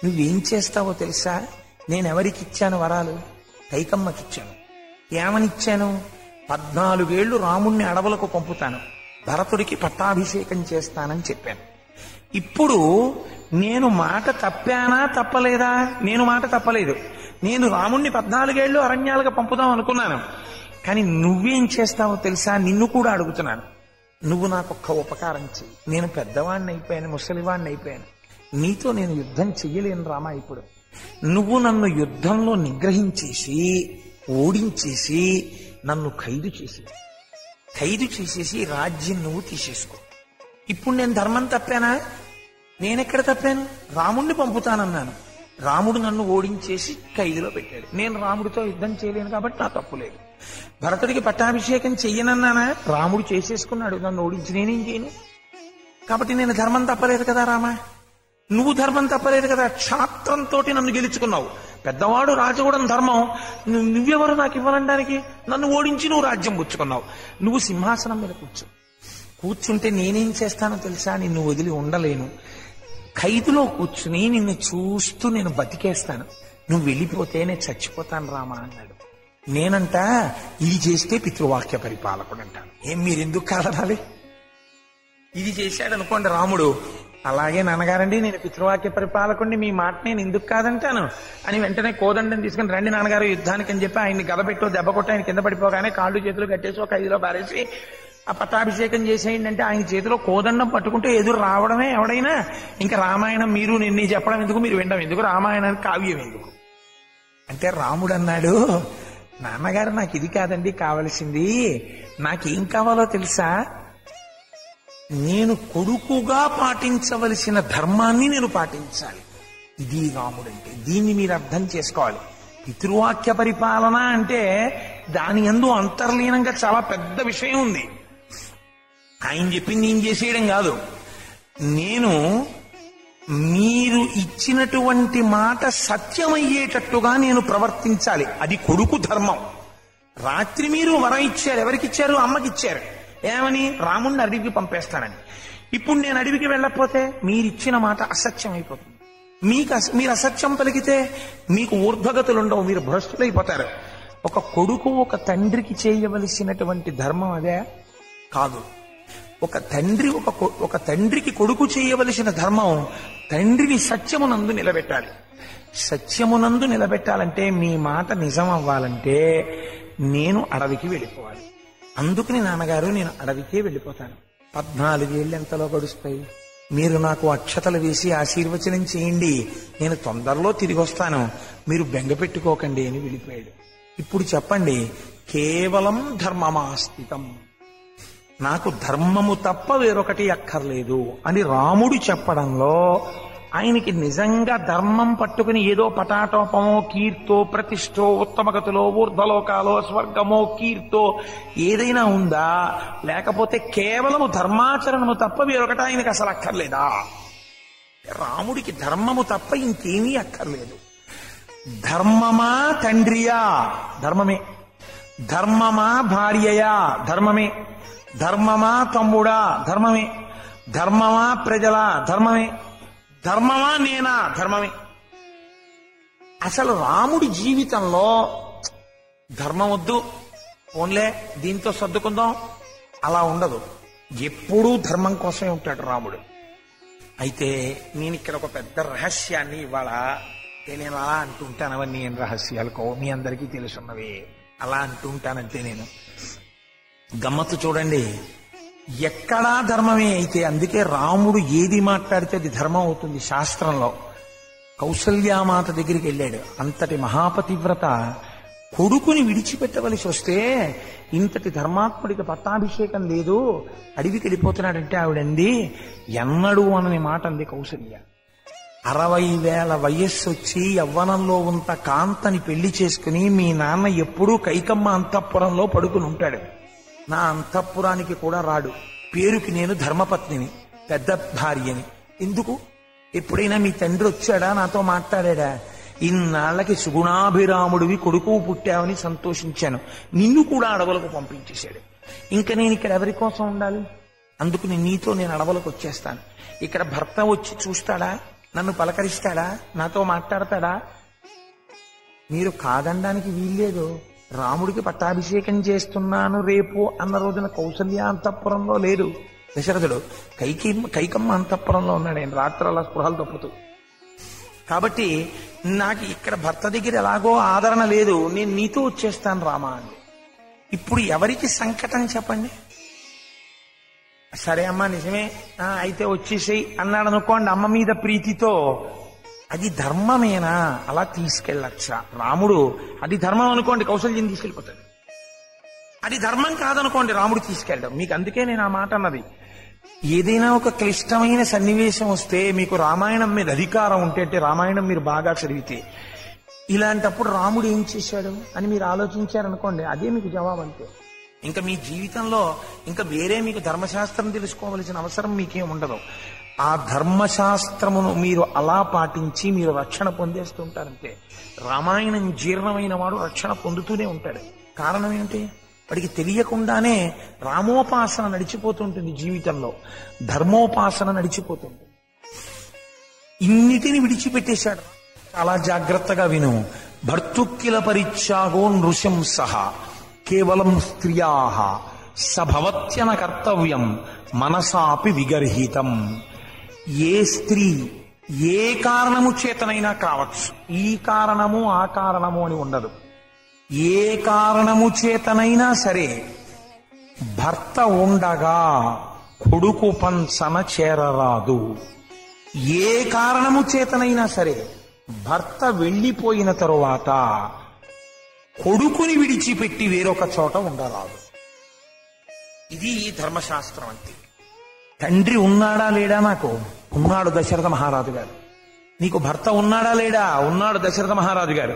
నువ్వేం చేస్తావో తెలుసా నేను ఎవరికి ఇచ్చాను వరాలు కైకమ్మకి ఇచ్చాను ఏమనిచ్చాను పద్నాలుగేళ్లు రాముణ్ణి అడవులకు పంపుతాను భరతుడికి పట్టాభిషేకం చేస్తానని చెప్పాను ఇప్పుడు నేను మాట తప్పానా తప్పలేదా నేను మాట తప్పలేదు నేను రాముణ్ణి పద్నాలుగేళ్లు అరణ్యాలుగా పంపుదాం అనుకున్నాను కానీ నువ్వేం చేస్తావో తెలుసా నిన్ను కూడా అడుగుతున్నాను నువ్వు నాకు ఒక్క ఉపకారం చెయ్యి నేను పెద్దవాణ్ణి అయిపోయాను ముసలివాణ్ణి అయిపోయాను నీతో నేను యుద్ధం చెయ్యలేను రామా ఇప్పుడు నువ్వు నన్ను యుద్ధంలో నిగ్రహించేసి ఓడించేసి నన్ను ఖైదు చేసి ఖైదు చేసేసి రాజ్యం నువ్వు తీసేసుకో ఇప్పుడు నేను ధర్మం తప్పానా నేనెక్కడ తప్పాను రాముణ్ణి పంపుతానన్నాను రాముడు నన్ను ఓడించేసి ఖైదులో పెట్టాడు నేను రాముడితో యుద్ధం చేయలేను కాబట్టి నా తప్పు లేదు భరతుడికి పట్టాభిషేకం చెయ్యనన్నానా రాముడు చేసేసుకున్నాడు నన్ను ఓడించి నేనేం చేయను కాబట్టి నేను ధర్మం తప్పలేదు కదా రామా నువ్వు ధర్మం తప్పలేదు కదా క్షాత్రంతో నన్ను గెలుచుకున్నావు పెద్దవాడు రాజుగూడెం ధర్మం ను- నువ్వెవరు నాకు ఇవ్వనడానికి నన్ను ఓడించి నువ్వు రాజ్యం పుచ్చుకున్నావు నువ్వు సింహాసనం మీద కూర్చో కూర్చుంటే నేనేం చేస్తానో తెలుసా నిన్ను వదిలి ఉండలేను ఖైదులో కూర్చుని నిన్ను చూస్తూ నేను బతికేస్తాను నువ్వు వెళ్ళిపోతే నేను చచ్చిపోతాను రామా అన్నాడు నేనంట ఇది చేస్తే పితృవాక్య పరిపాలకుడు అంటాను ఏం మీరెందుకు కాదనాలి ఇది చేశాడు అనుకోండి రాముడు అలాగే నాన్నగారండి నేను పితృవాక్య పరిపాలకుడిని మీ మాట నేను ఎందుకు కాదంటాను అని వెంటనే కోదండం తీసుకుని రండి నాన్నగారు యుద్ధానికి అని చెప్పి ఆయన్ని గదపెట్టో దెబ్బ కొట్టి ఆయన కింద పడిపోగానే కాళ్ళు చేతులు కట్టేసి ఒక ఐదులో పారేసి ఆ పట్టాభిషేకం చేసేయండి అంటే ఆయన చేతిలో కోదండం పట్టుకుంటే ఎదురు రావడమే ఎవడైనా ఇంకా రామాయణం మీరు నిన్ను చెప్పడం ఎందుకు మీరు వినడం ఎందుకు రామాయణానికి కావ్యం ఎందుకు అంటే రాముడు అన్నాడు నాన్నగారు నాకు ఇది కాదండి కావలసింది నాకేం కావాలో తెలుసా నేను కొడుకుగా పాటించవలసిన ధర్మాన్ని నేను పాటించాలి ఇది రాముడంటే దీన్ని మీరు అర్థం చేసుకోవాలి పితృవాక్య పరిపాలన అంటే దాని ఎందు అంతర్లీనంగా చాలా పెద్ద విషయం ఉంది ఆయన చెప్పింది నేను చేసేయడం కాదు నేను మీరు ఇచ్చినటువంటి మాట సత్యమయ్యేటట్టుగా నేను ప్రవర్తించాలి అది కొడుకు ధర్మం రాత్రి మీరు వరం ఇచ్చారు ఎవరికి ఇచ్చారు అమ్మకి ఇచ్చారు ఏమని రాముణ్ణి అడవికి పంపేస్తానని ఇప్పుడు నేను అడవికి వెళ్ళకపోతే మీరిచ్చిన మాట అసత్యం అయిపోతుంది మీకు అస- మీరు అసత్యం పలికితే మీకు ఊర్ధ్వగతులు ఉండవు మీరు భ్రష్టులైపోతారు ఒక కొడుకు ఒక తండ్రికి చేయవలసినటువంటి ధర్మం అదే కాదు ఒక తండ్రి ఒక కొ- ఒక తండ్రికి కొడుకు చేయవలసిన ధర్మం తండ్రిని సత్యమునందు నిలబెట్టాలి సత్యమునందు నిలబెట్టాలంటే మీ మాట నిజం అవ్వాలంటే నేను అడవికి వెళ్ళిపోవాలి అందుకని నాన్నగారు నేను అడవికే వెళ్ళిపోతాను పద్నాలుగేళ్ళు ఎంతలో గడుస్తాయి మీరు నాకు అక్షతలు వేసి ఆశీర్వచనం చేయండి నేను తొందరలో తిరిగి వస్తాను మీరు బెంగ పెట్టుకోకండి అని వెళ్ళిపోయాడు ఇప్పుడు చెప్పండి కేవలం ధర్మమాస్థితం నాకు ధర్మము తప్ప వేరొకటి అక్కర్లేదు అని రాముడు చెప్పడంలో ఆయనకి నిజంగా ధర్మం పట్టుకుని ఏదో పటాటోపమో కీర్తో ప్రతిష్టో ఉత్తమగతిలో ఊర్ధ్వలోకాలో స్వర్గమో కీర్తో ఏదైనా ఉందా లేకపోతే కేవలము ధర్మాచరణము తప్ప వేరొకటి ఆయనకి అసలు అక్కర్లేదా రాముడికి ధర్మము తప్ప ఇంకేమీ అక్కర్లేదు ధర్మమా తండ్రియా ధర్మమే ధర్మమా భార్యయా ధర్మమే ధర్మమా తమ్ముడా ధర్మమే ధర్మమా ప్రజల ధర్మమే ధర్మమా నేనా ధర్మమే అసలు రాముడి జీవితంలో ధర్మం వద్దు ఓన్లే దీంతో సర్దుకుందాం అలా ఉండదు ఎప్పుడూ ధర్మం కోసమే ఉంటాడు రాముడు అయితే నేను ఇక్కడ ఒక పెద్ద రహస్యాన్ని ఇవాళ నేను అలా అంటుంటాను అవన్నీ ఏం రహస్యాలకో మీ అందరికీ తెలుసున్నవి అలా అంటుంటానంటే నేను గమ్మత్తు చూడండి ఎక్కడా ధర్మమే అయితే అందుకే రాముడు ఏది మాట్లాడితే అది ధర్మం అవుతుంది శాస్త్రంలో కౌసల్యామాత దగ్గరికి వెళ్ళాడు అంతటి మహాపతివ్రత కొడుకుని విడిచిపెట్టవలసి వస్తే ఇంతటి ధర్మాత్ముడికి పట్టాభిషేకం లేదు అడవికి వెళ్ళిపోతున్నాడంటే ఆవిడంది ఎన్నడు అనని మాట అంది కౌసల్య అరవై వేల వయస్సు వచ్చి యవ్వనంలో ఉంత కాంతని పెళ్లి చేసుకుని మీ నాన్న ఎప్పుడూ కైకమ్మ అంతఃపురంలో పడుకుని ఉంటాడు నా అంతఃపురానికి కూడా రాడు పేరుకి నేను ధర్మపత్నిని పెద్ద భార్యని ఎందుకు ఎప్పుడైనా మీ తండ్రి వచ్చాడా నాతో మాట్లాడాడా ఇన్నాళ్లకి సుగుణాభిరాముడివి కొడుకు పుట్టావని సంతోషించాను నిన్ను కూడా అడవులకు పంపించేశాడు ఇంకా నేను ఇక్కడ ఎవరి కోసం ఉండాలి అందుకు నేను నీతో నేను అడవులకు వచ్చేస్తాను ఇక్కడ భర్త వచ్చి చూస్తాడా నన్ను పలకరిస్తాడా నాతో మాట్లాడతాడా మీరు కాదనడానికి వీల్లేదు రాముడికి పట్టాభిషేకం చేస్తున్నాను రేపు అన్న రోజున కౌసల్య అంతఃపురంలో లేడు దశరథుడు కైకి కైకమ్మ అంతఃపురంలో ఉన్నాడు ఆయన రాత్రలా స్పృహలు తప్పుతూ కాబట్టి నాకు ఇక్కడ భర్త దగ్గర ఎలాగో ఆదరణ లేదు నేను నీతో వచ్చేస్తాను రామా అని ఇప్పుడు ఎవరికి సంకటం చెప్పండి సరే అమ్మా నిజమే ఆ, అయితే వచ్చేసేయి అన్నాడు అనుకోండి అమ్మ మీద ప్రీతితో అది ధర్మమేనా అలా తీసుకెళ్ళచ్చా రాముడు అది ధర్మం అనుకోండి కౌశల్యం తీసుకెళ్ళిపోతాడు అది ధర్మం కాదనుకోండి రాముడు తీసుకెళ్ళడం మీకు అందుకే నేను ఆ మాట అన్నది ఏదైనా ఒక క్లిష్టమైన సన్నివేశం వస్తే మీకు రామాయణం మీద అధికారం ఉంటే అంటే రామాయణం మీరు బాగా చదివితే ఇలాంటప్పుడు రాముడు ఏం చేశాడు అని మీరు ఆలోచించారనుకోండి అదే మీకు జవాబు అంతే ఇంకా మీ జీవితంలో ఇంకా వేరే మీకు ధర్మశాస్త్రం తెలుసుకోవలసిన అవసరం మీకేం ఉండదు ఆ ధర్మశాస్త్రమును మీరు అలా పాటించి మీరు రక్షణ పొందేస్తుంటారంటే రామాయణం జీర్ణమైన వాడు రక్షణ పొందుతూనే ఉంటాడు కారణం ఏమిటి వాడికి తెలియకుండానే రామోపాసన నడిచిపోతుంటుంది జీవితంలో ధర్మోపాసన నడిచిపోతుంది ఇన్నిటిని విడిచిపెట్టేశాడు చాలా జాగ్రత్తగా విను భర్తుక్కిల పరిత్యాగో నృశంస కేవలం స్త్రియా సభవత్యన కర్తవ్యం మనసాపి విగర్హితం ఏ స్త్రీ ఏ కారణము చేతనైనా కావచ్చు ఈ కారణము ఆ కారణము అని ఉండదు ఏ కారణము చేతనైనా సరే భర్త ఉండగా కొడుకు పంచన చేరరాదు ఏ కారణము చేతనైనా సరే భర్త వెళ్ళిపోయిన తరువాత కొడుకుని విడిచిపెట్టి వేరొక చోట ఉండరాదు ఇది ధర్మశాస్త్రం అంటే తండ్రి ఉన్నాడా లేడా నాకు ఉన్నాడు దశరథ మహారాజు గారు నీకు భర్త ఉన్నాడా లేడా ఉన్నాడు దశరథ మహారాజు గారు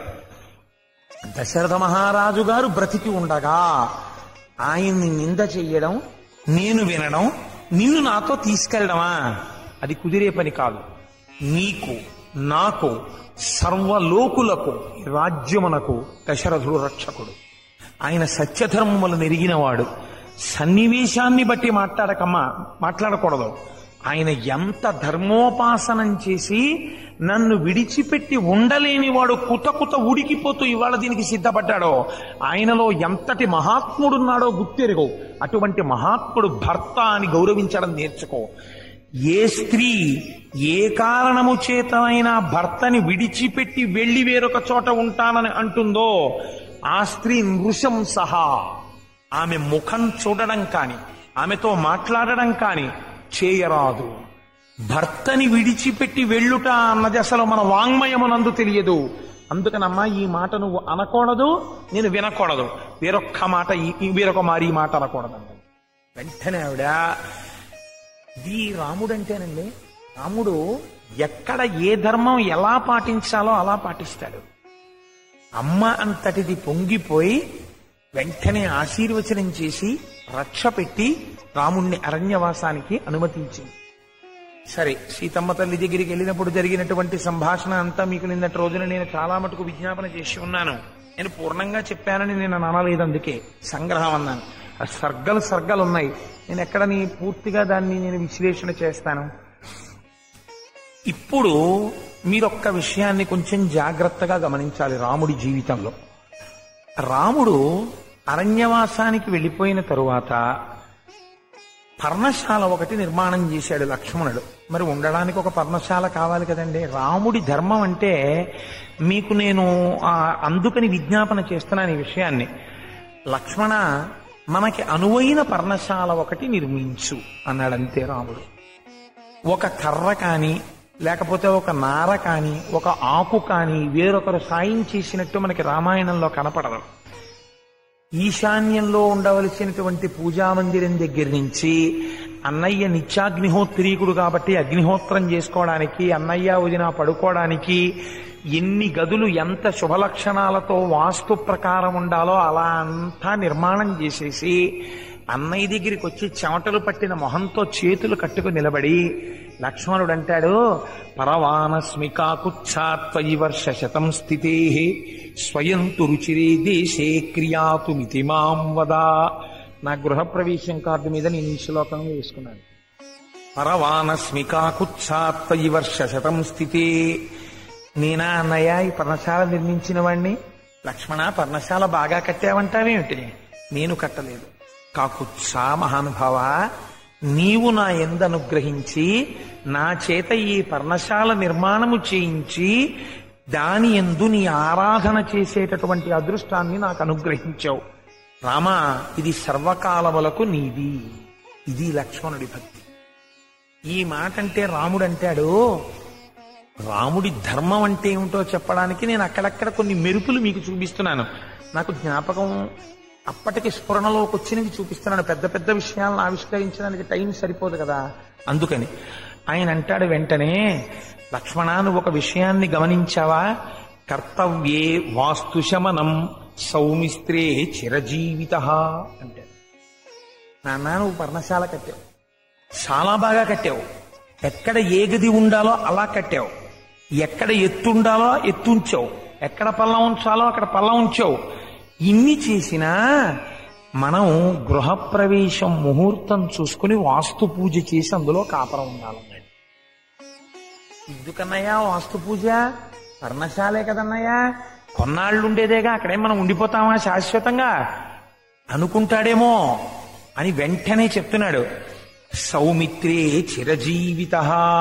దశరథ మహారాజు గారు బ్రతికి ఉండగా ఆయన్ని నింద చెయ్యడం నేను వినడం నిన్ను నాతో తీసుకెళ్ళడమా అది కుదిరే పని కాదు నీకు నాకు సర్వలోకులకు ఈ రాజ్యమునకు దశరథుడు రక్షకుడు ఆయన సత్యధర్మములు నెరిగినవాడు సన్నివేశాన్ని బట్టి మాట్లాడకమ్మా మాట్లాడకూడదు ఆయన ఎంత ధర్మోపాసనం చేసి నన్ను విడిచిపెట్టి ఉండలేని వాడు కుత కుత ఉడికిపోతూ ఇవాళ దీనికి సిద్ధపడ్డాడో ఆయనలో ఎంతటి మహాత్ముడున్నాడో గుర్తెరుగో అటువంటి మహాత్ముడు భర్త అని గౌరవించడం నేర్చుకో ఏ స్త్రీ ఏ కారణము చేతనైనా భర్తని విడిచిపెట్టి వెళ్లి వేరొక చోట ఉంటానని అంటుందో ఆ స్త్రీ నృశంస ఆమె ముఖం చూడడం కాని ఆమెతో మాట్లాడడం కాని చేయరాదు భర్తని విడిచిపెట్టి వెళ్ళుట అన్నది అసలు మన వాంగ్మయమునందు తెలియదు అందుకనమ్మా ఈ మాట నువ్వు అనకూడదు నేను వినకూడదు వేరొక్క మాట ఈ- ఈ వేరొక మారి ఈ మాట అనకూడదు అన్నది. వెంటనే ఆవిడ ఇది రాముడంటేనండి రాముడు ఎక్కడ ఏ ధర్మం ఎలా పాటించాలో అలా పాటిస్తాడు అమ్మ అంతటిది పొంగిపోయి వెంటనే ఆశీర్వచనం చేసి రక్ష పెట్టి రాముణ్ణి అరణ్యవాసానికి అనుమతించింది సరే సీతమ్మ తల్లి దగ్గరికి వెళ్ళినప్పుడు జరిగినటువంటి సంభాషణ అంతా మీకు నిన్నటి రోజున నేను చాలా మటుకు విజ్ఞాపన చేసి ఉన్నాను నేను పూర్ణంగా చెప్పానని నేను అనలేదు అందుకే సంగ్రహం అన్నాను ఆ సర్గలు సర్గలు ఉన్నాయి నేను ఎక్కడ నీ పూర్తిగా దాన్ని నేను విశ్లేషణ చేస్తాను ఇప్పుడు మీరొక్క విషయాన్ని కొంచెం జాగ్రత్తగా గమనించాలి రాముడి జీవితంలో రాముడు అరణ్యవాసానికి వెళ్ళిపోయిన తరువాత పర్ణశాల ఒకటి నిర్మాణం చేశాడు లక్ష్మణుడు మరి ఉండడానికి ఒక పర్ణశాల కావాలి కదండి రాముడి ధర్మం అంటే మీకు నేను ఆ, అందుకని విజ్ఞాపన చేస్తున్నాను ఈ విషయాన్ని లక్ష్మణ మనకి అనువైన పర్ణశాల ఒకటి నిర్మించు అన్నాడంతే రాముడు ఒక కర్ర కాని లేకపోతే ఒక నార కాని ఒక ఆకు కాని వేరొకరు సాయం చేసినట్టు మనకి రామాయణంలో కనపడదు ఈశాన్యంలో ఉండవలసినటువంటి పూజా మందిరం దగ్గర నుంచి అన్నయ్య నిత్యాగ్నిహోత్రీకుడు కాబట్టి అగ్నిహోత్రం చేసుకోవడానికి అన్నయ్య వదిన పడుకోవడానికి ఎన్ని గదులు ఎంత శుభలక్షణాలతో వాస్తు ప్రకారం ఉండాలో అలా అంతా నిర్మాణం చేసేసి అన్నయ్య దగ్గరికి వచ్చి చెమటలు పట్టిన మొహంతో చేతులు కట్టుకు నిలబడి లక్ష్మణుడు అంటాడు పరవానస్మి కాకుచ్ఛాత్వయి వర్ష శతం స్థితే స్వయం తు రుచిరే దేశే క్రియాతుమితి మాం వదా నా గృహప్రవేశం కార్డు మీద నేను ఈ శ్లోకం వేసుకున్నాను పరవానస్మి కాకుత్సాత్వయి వర్ష శతం స్థితే నేనా అన్నయ్య ఈ పర్ణశాల నిర్మించిన వాణ్ణి లక్ష్మణ పర్ణశాల బాగా కట్టావంటావేమిటి నేను కట్టలేదు కాకుత్సా మహానుభావ నీవు నా ఎందనుగ్రహించి నా చేత ఈ పర్ణశాల నిర్మాణము చేయించి దాని ఎందు నీ ఆరాధన చేసేటటువంటి అదృష్టాన్ని నాకు అనుగ్రహించావు రామా ఇది సర్వకాలములకు నీది ఇది లక్ష్మణుడి భక్తి ఈ మాట అంటే రాముడు అంటాడు రాముడి ధర్మం అంటే ఏమిటో చెప్పడానికి నేను అక్కడక్కడ కొన్ని మెరుపులు మీకు చూపిస్తున్నాను నాకు జ్ఞాపకం అప్పటికి స్ఫురణలోకి వచ్చినవి చూపిస్తున్నాను పెద్ద పెద్ద విషయాలను ఆవిష్కరించడానికి టైం సరిపోదు కదా అందుకని ఆయన అంటాడు వెంటనే లక్ష్మణ నువ్వు ఒక విషయాన్ని గమనించావా కర్తవ్యే వాస్తుశమనం సౌమిస్త్రే చిరజీవిత అంటాడు నాన్న నువ్వు పర్ణశాల కట్టావు చాలా బాగా కట్టావు ఎక్కడ ఏ గది ఉండాలో అలా కట్టావు ఎక్కడ ఎత్తు ఉండాలో ఎత్తు ఉంచావు ఎక్కడ పల్లం ఉంచాలో అక్కడ పల్లం ఉంచావు ఇన్ని చేసినా మనం గృహప్రవేశం ముహూర్తం చూసుకుని వాస్తు పూజ చేసి అందులో కాపరం ఉండాలన్నాడు ఎందుకన్నయ్యా వాస్తు పూజ పర్ణశాలే కదన్నయ్యా కొన్నాళ్ళు ఉండేదేగా అక్కడే మనం ఉండిపోతామా శాశ్వతంగా అనుకుంటాడేమో అని వెంటనే చెప్తున్నాడు సౌమిత్రే చిరజీవిత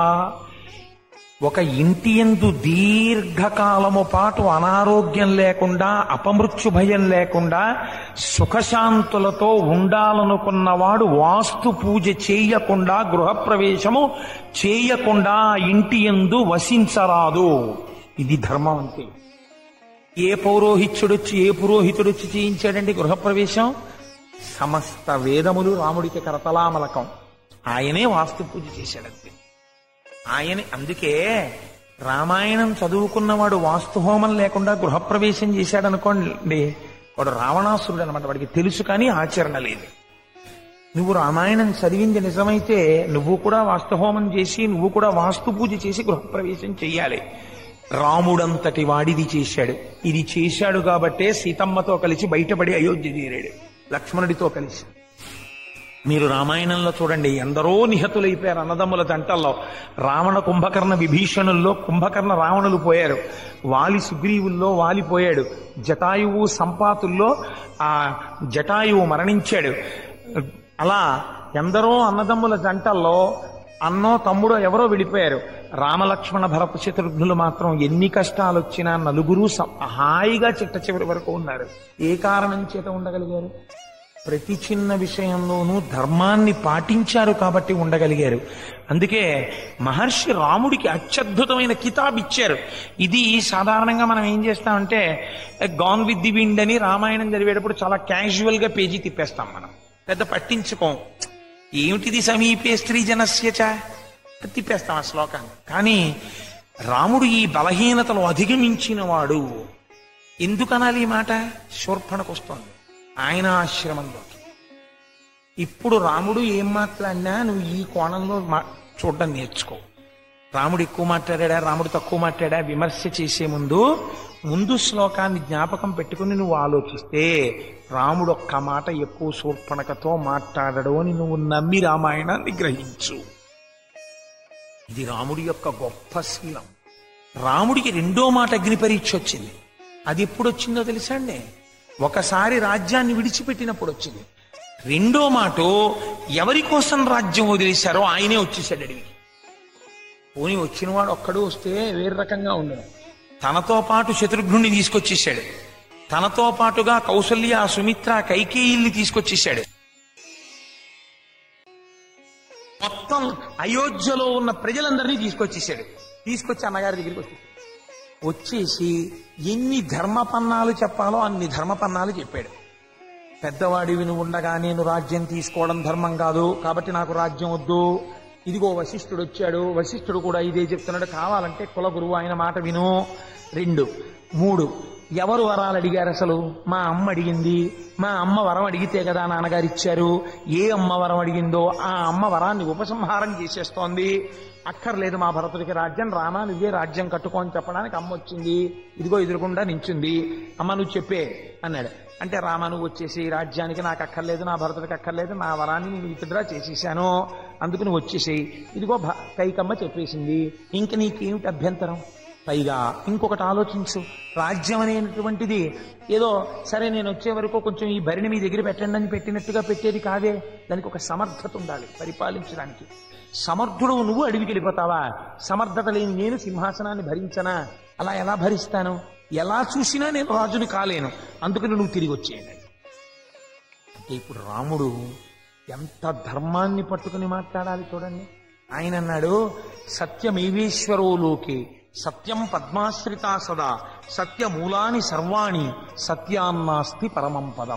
ఒక ఇంటి ఎందు దీర్ఘకాలము పాటు అనారోగ్యం లేకుండా అపమృత్యు భయం లేకుండా సుఖశాంతులతో ఉండాలనుకున్నవాడు వాస్తు పూజ చేయకుండా గృహప్రవేశము చేయకుండా ఆ ఇంటి ఎందు వసించరాదు ఇది ధర్మం అంతే ఏ పౌరోహిత్యుడొచ్చి ఏ పురోహితుడొచ్చి చేయించాడండి గృహప్రవేశం సమస్త వేదములు రాముడికి కరతలామలకం ఆయనే వాస్తు పూజ చేశాడంతే ఆయన అందుకే రామాయణం చదువుకున్నవాడు వాస్తు హోమం లేకుండా గృహప్రవేశం చేశాడనుకోండి వాడు రావణాసురుడు అనమాట వాడికి తెలుసు కానీ ఆచరణ లేదు నువ్వు రామాయణం చదివింది నిజమైతే నువ్వు కూడా వాస్తుహోమం చేసి నువ్వు కూడా వాస్తు పూజ చేసి గృహప్రవేశం చెయ్యాలి రాముడంతటి వాడిది చేశాడు ఇది చేశాడు కాబట్టే సీతమ్మతో కలిసి బయటపడి అయోధ్య తీరాడు లక్ష్మణుడితో కలిసి మీరు రామాయణంలో చూడండి ఎందరో నిహతులైపోయారు అన్నదమ్ముల దంటల్లో రావణ కుంభకర్ణ విభీషణుల్లో కుంభకర్ణ రావణులు పోయారు వాలి సుగ్రీవుల్లో వాలి పోయాడు జటాయువు సంపాతుల్లో ఆ జటాయువు మరణించాడు అలా ఎందరో అన్నదమ్ముల జంటల్లో అన్నో తమ్ముడో ఎవరో వెళ్ళిపోయారు రామలక్ష్మణ భరత శత్రుఘ్నులు మాత్రం ఎన్ని కష్టాలు వచ్చినా నలుగురు సం- హాయిగా చిట్ట చివరి వరకు ఉన్నారు ఏ కారణం చేత ఉండగలిగారు ప్రతి చిన్న విషయంలోనూ ధర్మాన్ని పాటించారు కాబట్టి ఉండగలిగారు అందుకే మహర్షి రాముడికి అత్యద్భుతమైన కితాబ్ ఇచ్చారు ఇది సాధారణంగా మనం ఏం చేస్తామంటే గాన్ విత్ ది విండ్ అని రామాయణం చదివేటప్పుడు చాలా క్యాజువల్ గా పేజీ తిప్పేస్తాం మనం పెద్ద పట్టించుకోం ఏమిటిది సమీపే స్త్రీ జనస్యచ తిప్పేస్తాం ఆ శ్లోకాన్ని కానీ రాముడు ఈ బలహీనతలు అధిగమించిన వాడు ఎందుకనాలి ఈ మాట శూర్పణకు వస్తోంది ఆయన ఆశ్రమంలోకి ఇప్పుడు రాముడు ఏం మాట్లాడినా నువ్వు ఈ కోణంలో మా- చూడడం నేర్చుకో రాముడు ఎక్కువ మాట్లాడా రాముడు తక్కువ మాట్లాడా విమర్శ చేసే ముందు ముందు శ్లోకాన్ని జ్ఞాపకం పెట్టుకుని నువ్వు ఆలోచిస్తే రాముడు ఒక్క మాట ఎక్కువ శూర్పణకతో మాట్లాడడు అని నువ్వు నమ్మి రామాయణాన్ని గ్రహించు ఇది రాముడి యొక్క గొప్ప శీలం రాముడికి రెండో మాట అగ్ని పరీక్ష వచ్చింది అది ఎప్పుడు వచ్చిందో తెలుసా అండి ఒకసారి రాజ్యాన్ని విడిచిపెట్టినప్పుడు వచ్చింది రెండో మాట ఎవరి కోసం రాజ్యం వదిలేశారో ఆయనే వచ్చేసాడు అడిగి పోనీ వచ్చినవాడు ఒక్కడు వస్తే వేరే రకంగా ఉండడు తనతో పాటు శత్రుఘ్నుని తీసుకొచ్చేసాడు తనతో పాటుగా కౌసల్య సుమిత్ర కైకేయిల్ని తీసుకొచ్చేసాడు మొత్తం అయోధ్యలో ఉన్న ప్రజలందరినీ తీసుకొచ్చేసాడు తీసుకొచ్చి అన్నగారి దగ్గరికి వచ్చేసాడు వచ్చేసి ఎన్ని ధర్మపన్నాలు చెప్పాలో అన్ని ధర్మపన్నాలు చెప్పాడు పెద్దవాడివి నువ్వు ఉండగా నేను రాజ్యం తీసుకోవడం ధర్మం కాదు కాబట్టి నాకు రాజ్యం వద్దు ఇదిగో వశిష్ఠుడు వచ్చాడు వశిష్ఠుడు కూడా ఇదే చెప్తున్నాడు కావాలంటే కుల గురువు ఆయన మాట విను రెండు మూడు ఎవరు వరాలు అడిగారు అసలు మా అమ్మ అడిగింది మా అమ్మ వరం అడిగితే కదా నాన్నగారు ఇచ్చారు ఏ అమ్మ వరం అడిగిందో ఆ అమ్మ వరాన్ని ఉపసంహారం చేసేస్తోంది అక్కర్లేదు మా భరతుడికి రాజ్యం రామా నువ్వే రాజ్యం కట్టుకో అని చెప్పడానికి అమ్మ వచ్చింది ఇదిగో ఎదురుకుండా నించుంది అమ్మ నువ్వు చెప్పే అన్నాడు అంటే రామ నువ్వు వచ్చేసి రాజ్యానికి నాకు అక్కర్లేదు నా భరతుడికి అక్కర్లేదు నా వరాన్ని నేను విత్డ్రా చేసేసాను అందుకు నువ్వు వచ్చేసేయి ఇదిగో భ- కైకమ్మ చెప్పేసింది ఇంక నీకేమిటి అభ్యంతరం పైగా ఇంకొకటి ఆలోచించు రాజ్యం అనేటువంటిది ఏదో సరే నేను వచ్చే వరకు కొంచెం ఈ భరిని మీ దగ్గర పెట్టండి అని పెట్టినట్టుగా పెట్టేది కాదే దానికి ఒక సమర్థత ఉండాలి పరిపాలించడానికి సమర్థుడు నువ్వు అడవికి వెళ్ళిపోతావా సమర్థత లేని నేను సింహాసనాన్ని భరించనా అలా ఎలా భరిస్తాను ఎలా చూసినా నేను రాజుని కాలేను అందుకని నువ్వు తిరిగి వచ్చేయండి అంటే ఇప్పుడు రాముడు ఎంత ధర్మాన్ని పట్టుకుని మాట్లాడాలి చూడండి ఆయన అన్నాడు సత్యమేవేశ్వరో లోకే సత్యం పద్మాశ్రితా సదా సత్యమూలాని సర్వాణి సత్యాన్నాస్తి పరమం పదం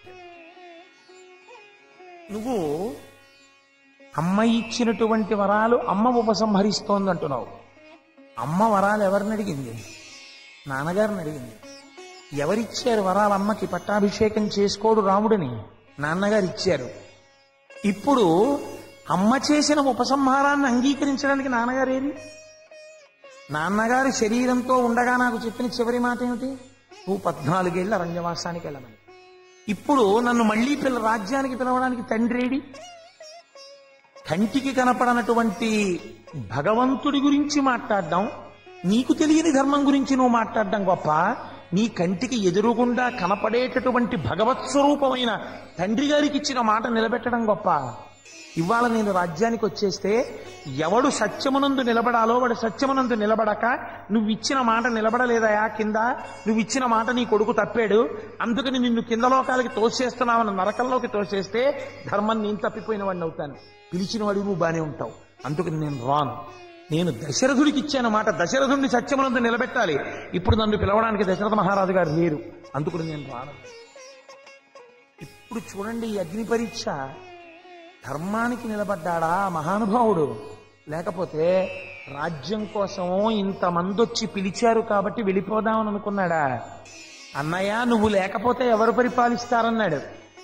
నువ్వు అమ్మ ఇచ్చినటువంటి వరాలు అమ్మ ఉపసంహరిస్తోంది అంటున్నావు అమ్మ వరాలు ఎవరిని అడిగింది నాన్నగారిని అడిగింది ఎవరిచ్చారు వరాలు అమ్మకి పట్టాభిషేకం చేసుకోడు రాముడిని నాన్నగారు ఇచ్చారు ఇప్పుడు అమ్మ చేసిన ఉపసంహారాన్ని అంగీకరించడానికి నాన్నగారు ఏది నాన్నగారు శరీరంతో ఉండగా నాకు చెప్పిన చివరి మాట ఏమిటి నువ్వు పద్నాలుగేళ్ల రంగవాసానికి వెళ్ళమని ఇప్పుడు నన్ను మళ్ళీ పిల్ల రాజ్యానికి పిలవడానికి తండ్రేడి కంటికి కనపడనటువంటి భగవంతుడి గురించి మాట్లాడడం నీకు తెలియని ధర్మం గురించి నువ్వు మాట్లాడడం గొప్ప నీ కంటికి ఎదురుగుండా కనపడేటటువంటి భగవత్ స్వరూపమైన తండ్రి గారికి ఇచ్చిన మాట నిలబెట్టడం గొప్ప ఇవాళ నేను రాజ్యానికి వచ్చేస్తే ఎవడు సత్యమునందు నిలబడాలో వాడు సత్యమునందు నిలబడక నువ్వు ఇచ్చిన మాట నిలబడలేదయా కింద నువ్వు ఇచ్చిన మాట నీ కొడుకు తప్పాడు అందుకని నిన్ను కింద లోకాలకి తోసేస్తున్నావని నరకంలోకి తోసేస్తే ధర్మం నేను తప్పిపోయిన వాడిని అవుతాను పిలిచిన వాడు నువ్వు బానే ఉంటావు అందుకని నేను రాను నేను దశరథుడికి ఇచ్చాను మాట దశరథుడిని సత్యమునందు నిలబెట్టాలి ఇప్పుడు నన్ను పిలవడానికి దశరథ మహారాజు గారు లేరు అందుకని నేను రాను ఇప్పుడు చూడండి ఈ అగ్ని పరీక్ష ధర్మానికి నిలబడ్డాడా మహానుభావుడు లేకపోతే రాజ్యం కోసం ఇంతమంది వచ్చి పిలిచారు కాబట్టి వెళ్ళిపోదామని అనుకున్నాడా అన్నయ్య నువ్వు లేకపోతే ఎవరు పరిపాలిస్తారన్నాడు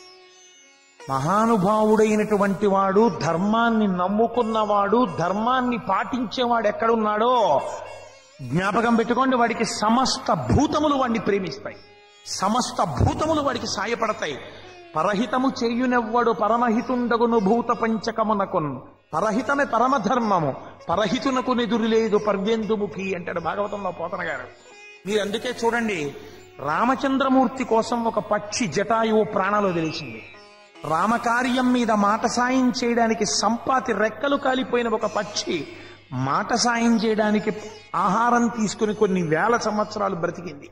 మహానుభావుడైనటువంటి వాడు ధర్మాన్ని నమ్ముకున్నవాడు ధర్మాన్ని పాటించేవాడు ఎక్కడున్నాడో జ్ఞాపకం పెట్టుకోండి వాడికి సమస్త భూతములు వాడిని ప్రేమిస్తాయి సమస్త భూతములు వాడికి సాయపడతాయి పరహితము చేయునెవ్వడు పరమహితుండగును భూత పంచకమునకున్ పరహితమే పరమధర్మము పరహితునకు నిదురులేదు పర్వేందుముఖి అంటాడు భాగవతంలో పోతన గారు మీరు అందుకే చూడండి రామచంద్రమూర్తి కోసం ఒక పక్షి జటాయువు ప్రాణాలు వదిలేసింది రామకార్యం మీద మాట సాయం చేయడానికి సంపాతి రెక్కలు కాలిపోయిన ఒక పక్షి మాట సాయం చేయడానికి ఆహారం తీసుకుని కొన్ని వేల సంవత్సరాలు బ్రతికింది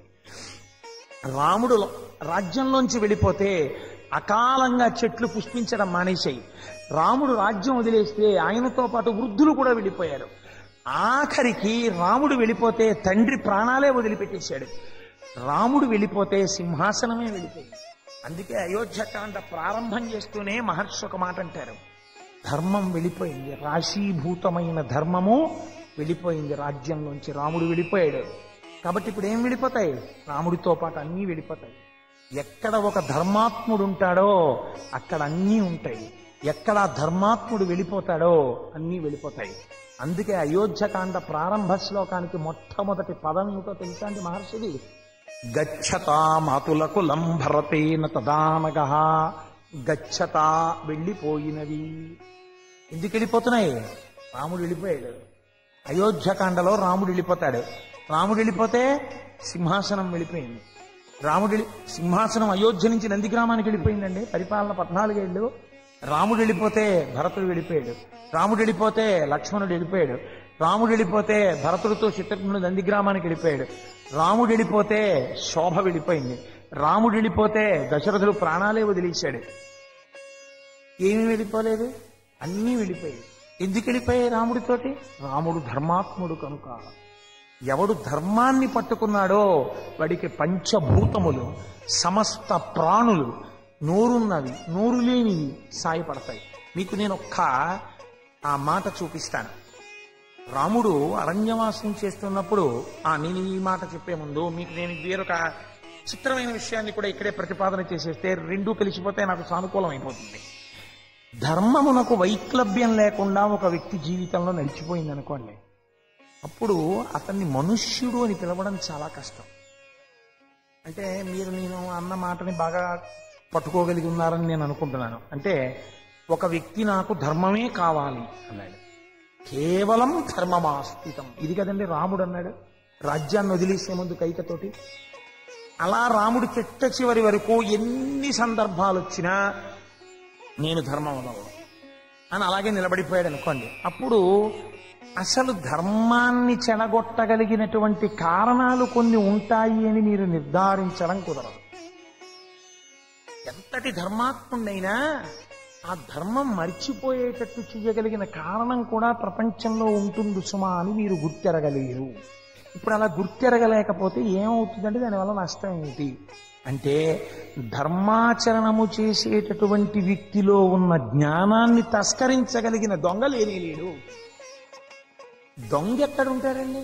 రాముడు రాజ్యంలోంచి వెళ్ళిపోతే అకాలంగా చెట్లు పుష్పించడం మానేశాయి రాముడు రాజ్యం వదిలేస్తే ఆయనతో పాటు వృద్ధులు కూడా వెళ్ళిపోయారు ఆఖరికి రాముడు వెళ్ళిపోతే తండ్రి ప్రాణాలే వదిలిపెట్టేశాడు రాముడు వెళ్ళిపోతే సింహాసనమే వెళ్ళిపోయింది అందుకే అయోధ్యకాండ ప్రారంభం చేస్తూనే మహర్షి ఒక మాట అంటారు ధర్మం వెళ్ళిపోయింది రాశీభూతమైన ధర్మము వెళ్ళిపోయింది రాజ్యంలోంచి రాముడు వెళ్ళిపోయాడు కాబట్టి ఇప్పుడు ఏం వెళ్ళిపోతాయి రాముడితో పాటు అన్నీ వెళ్ళిపోతాయి ఎక్కడ ఒక ధర్మాత్ముడు ఉంటాడో అక్కడ అన్నీ ఉంటాయి ఎక్కడ ఆ ధర్మాత్ముడు వెళ్ళిపోతాడో అన్నీ వెళ్ళిపోతాయి అందుకే అయోధ్యకాండ ప్రారంభ శ్లోకానికి మొట్టమొదటి పదం ఏమిటో తెలుసా అండి మహర్షిది గచ్చతా మాతులకు లంభరతేన తదానగ గచ్చతా వెళ్ళిపోయినవి ఎందుకు వెళ్ళిపోతున్నాయి రాముడు వెళ్ళిపోయాడు అయోధ్యకాండలో రాముడు వెళ్ళిపోతాడు రాముడు వెళ్ళిపోతే సింహాసనం వెళ్ళిపోయింది రాముడు వెళ్ళి- సింహాసనం అయోధ్య నుంచి నందిగ్రామానికి వెళ్ళిపోయిందండి పరిపాలన పద్నాలుగేళ్ళు రాముడు వెళ్ళిపోతే భరతుడు వెళ్ళిపోయాడు రాముడు వెళ్ళిపోతే లక్ష్మణుడు వెళ్ళిపోయాడు రాముడు వెళ్ళిపోతే భరతుడితో శత్రుఘ్నుడు నందిగ్రామానికి వెళ్ళిపోయాడు రాముడు వెళ్ళిపోతే శోభ వెళ్ళిపోయింది రాముడు వెళ్ళిపోతే దశరథుడు ప్రాణాలే వదిలేశాడు ఏమీ వెళ్ళిపోలేదు అన్నీ వెళ్ళిపోయాయి ఎందుకు వెళ్ళిపోయాయి రాముడితోటి రాముడు ధర్మాత్ముడు కనుక ఎవడు ధర్మాన్ని పట్టుకున్నాడో వాడికి పంచభూతములు సమస్త ప్రాణులు నోరున్నవి నోరు లేనివి సాయపడతాయి మీకు నేను ఒక్క ఆ మాట చూపిస్తాను రాముడు అరణ్యవాసం చేస్తున్నప్పుడు ఆ నేను ఈ మాట చెప్పే ముందు మీకు నేను వేరొక చిత్రమైన విషయాన్ని కూడా ఇక్కడే ప్రతిపాదన చేసేస్తే రెండూ కలిసిపోతే నాకు సానుకూలం అయిపోతుంది ధర్మమునకు వైక్లభ్యం లేకుండా ఒక వ్యక్తి జీవితంలో నడిచిపోయింది అనుకోండి అప్పుడు అతన్ని మనుష్యుడు అని పిలవడం చాలా కష్టం అంటే మీరు నేను అన్న మాటని బాగా పట్టుకోగలిగి ఉన్నారని నేను అనుకుంటున్నాను అంటే ఒక వ్యక్తి నాకు ధర్మమే కావాలి అన్నాడు కేవలం ధర్మమాస్థితం ఇది కదండి రాముడు అన్నాడు రాజ్యాన్ని వదిలేసే ముందు కైకతోటి అలా రాముడు చిట్ట చివరి వరకు ఎన్ని సందర్భాలు వచ్చినా నేను ధర్మం వదలను అని అలాగే నిలబడిపోయాడు అనుకోండి అప్పుడు అసలు ధర్మాన్ని చెడగొట్టగలిగినటువంటి కారణాలు కొన్ని ఉంటాయి అని మీరు నిర్ధారించడం కుదరదు ఎంతటి ధర్మాత్ముడైనా ఆ ధర్మం మర్చిపోయేటట్టు చేయగలిగిన కారణం కూడా ప్రపంచంలో ఉంటుంది సుమా అని మీరు గుర్తెరగలేరు ఇప్పుడు అలా గుర్తెరగలేకపోతే ఏమవుతుందంటే దానివల్ల నష్టం ఏంటి అంటే ధర్మాచరణము చేసేటటువంటి వ్యక్తిలో ఉన్న జ్ఞానాన్ని తస్కరించగలిగిన దొంగ లేనే లేడు దొంగ ఎక్కడ ఉంటారండి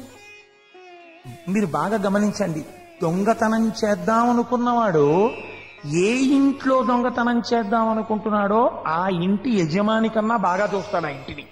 మీరు బాగా గమనించండి దొంగతనం చేద్దాం అనుకున్నవాడు ఏ ఇంట్లో దొంగతనం చేద్దాం అనుకుంటున్నాడో ఆ ఇంటి యజమాని కన్నా బాగా చూస్తాడు ఆ ఇంటిని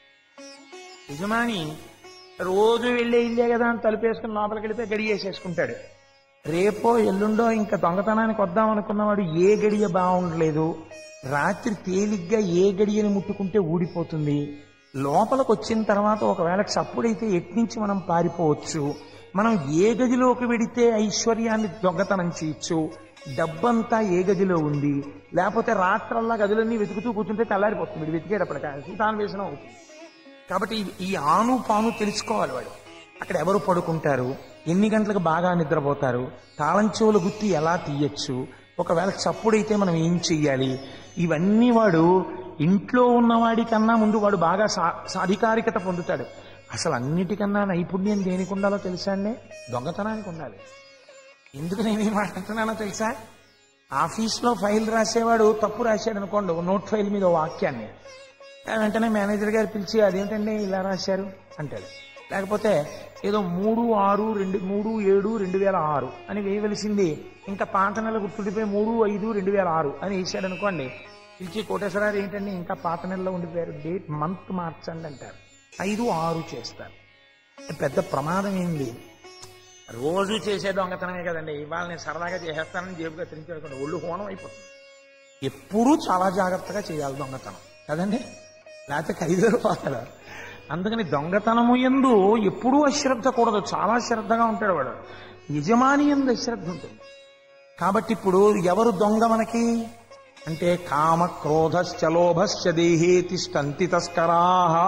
యజమాని రోజు వెళ్ళే ఇల్లే కదా అని తలుపేసుకుని లోపలికి వెళితే గడి వేసేసుకుంటాడు రేపో ఎల్లుండో ఇంకా దొంగతనానికి వద్దాం అనుకున్నవాడు ఏ గడియ బాగుండలేదు రాత్రి తేలిగ్గా ఏ గడియని ముట్టుకుంటే ఊడిపోతుంది లోపలికి వచ్చిన తర్వాత ఒకవేళ చప్పుడైతే ఎట్నుంచి మనం పారిపోవచ్చు మనం ఏ గదిలోకి వెడితే ఐశ్వర్యాన్ని దొంగతనం చేయొచ్చు డబ్బంతా ఏ గదిలో ఉంది లేకపోతే రాత్రల్లా గదులన్నీ వెతుకుతూ కూర్చుంటే తెల్లారిపోతుంది వీడు వెతికేటప్పటికి తాను వేసిన అవుతుంది కాబట్టి ఈ- ఈ ఆను పాను తెలుసుకోవాలి వాడు అక్కడ ఎవరు పడుకుంటారు ఎన్ని గంటలకు బాగా నిద్రపోతారు తాళం చెవుల గుత్తి ఎలా తీయచ్చు ఒకవేళ చప్పుడైతే మనం ఏం చెయ్యాలి ఇవన్నీ వాడు ఇంట్లో ఉన్నవాడి కన్నా ముందు వాడు బాగా సా- సాధికారికత పొందుతాడు అసలు అన్నిటికన్నా నైపుణ్యం దేనికి ఉండాలో తెలుసా అండి దొంగతనానికి ఉండాలి ఎందుకు నేను ఏం మాట్లాడుతున్నానో తెలుసా ఆఫీస్లో ఫైల్ రాసేవాడు తప్పు రాశాడు అనుకోండి ఓ నోట్ ఫైల్ మీద ఓ వాక్యాన్ని ఆ వెంటనే మేనేజర్ గారు పిలిచి అదేంటండి ఇలా రాశారు అంటాడు లేకపోతే ఏదో మూడు ఆరు రెండు మూడు ఏడు రెండు వేల ఆరు అని వేయవలసింది ఇంకా పాత నెల గుర్తుండిపోయి మూడు ఐదు రెండు వేల ఆరు అని వేసాడు అనుకోండి పిలిచి కోటేశ్వరారు ఏంటండి ఇంకా పాత నెలలో ఉండిపోయారు డేట్ మంత్ మార్చండి అంటారు ఐదు ఆరు చేస్తారు పెద్ద ప్రమాదం ఏం లేదు రోజు చేసే దొంగతనమే కదండి ఇవాళ నేను సరదాగా చేసేస్తానని జేబు కత్తిరించాడు ఒళ్ళు హోనం అయిపోతుంది ఎప్పుడూ చాలా జాగ్రత్తగా చేయాలి దొంగతనం కదండి లేకపోతే ఖైదరు పోతాడు అందుకని దొంగతనము ఎందు ఎప్పుడూ అశ్రద్ధ కూడదు చాలా శ్రద్ధగా ఉంటాడు వాడు యజమాని ఎందు అశ్రద్ధ ఉంటుంది కాబట్టి ఇప్పుడు ఎవరు దొంగ మనకి అంటే కామ క్రోధశ్చ లోభశ్చ దేహే తిష్టంతి తస్కరా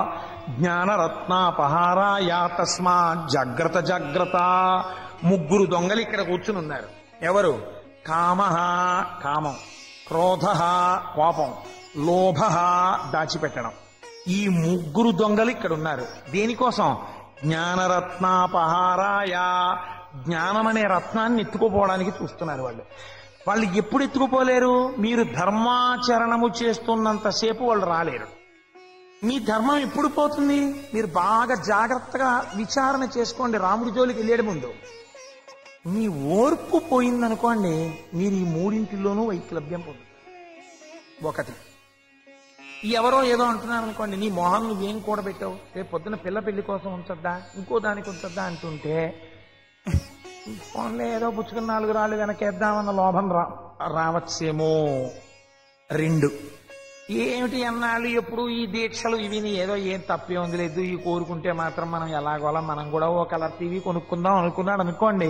జ్ఞానరత్నాపహారాయ తస్మా జాగ్రత్త జాగ్రత్త ముగ్గురు దొంగలు ఇక్కడ కూర్చుని ఉన్నారు ఎవరు కామ కామం క్రోధ కోపం లోభ దాచిపెట్టడం ఈ ముగ్గురు దొంగలు ఇక్కడ ఉన్నారు దేనికోసం జ్ఞానరత్నాపహారాయ జ్ఞానం అనే రత్నాన్ని ఎత్తుకుపోవడానికి చూస్తున్నారు వాళ్ళు వాళ్ళు ఎప్పుడు ఎత్తుకుపోలేరు మీరు ధర్మాచరణము చేస్తున్నంతసేపు వాళ్ళు రాలేరు మీ ధర్మం ఎప్పుడు పోతుంది మీరు బాగా జాగ్రత్తగా విచారణ చేసుకోండి రాముడి జోలికి వెళ్ళేడు ముందు మీ ఓర్పు పోయిందనుకోండి మీరు ఈ మూడింటిలోనూ వైక్లభ్యం పొందుతారు ఒకటి ఎవరో ఏదో అంటున్నారు అనుకోండి నీ మొహం నువ్వేం కూడబెట్టావు రేపు పొద్దున పిల్ల పెళ్లి కోసం ఉంచొద్దా ఇంకో దానికి ఉంచొద్దా అంటుంటే ఫోన్లో ఏదో పుచ్చుకున్న నాలుగు రాళ్ళు వెనకేద్దామన్న లోభం రా రావచ్చేమో రెండు ఏమిటి అన్నాళ్ళు ఎప్పుడు ఈ దీక్షలు ఇవి ఏదో ఏం తప్పే ఉంది లేదు ఈ కోరుకుంటే మాత్రం మనం ఎలాగోలా మనం కూడా ఓ కలర్ టీవీ కొనుక్కుందాం అనుకున్నాడు అనుకోండి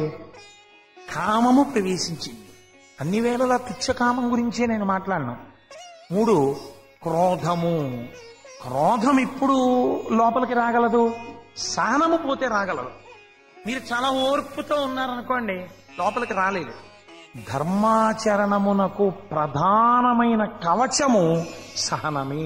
కామము ప్రవేశించింది అన్ని వేళలా తుచ్చ కామం గురించే నేను మాట్లాడను మూడు క్రోధము క్రోధం ఇప్పుడు లోపలికి రాగలదు సహనము పోతే రాగలదు మీరు చాలా ఓర్పుతో ఉన్నారనుకోండి లోపలికి రాలేదు ధర్మాచరణమునకు ప్రధానమైన కవచము సహనమే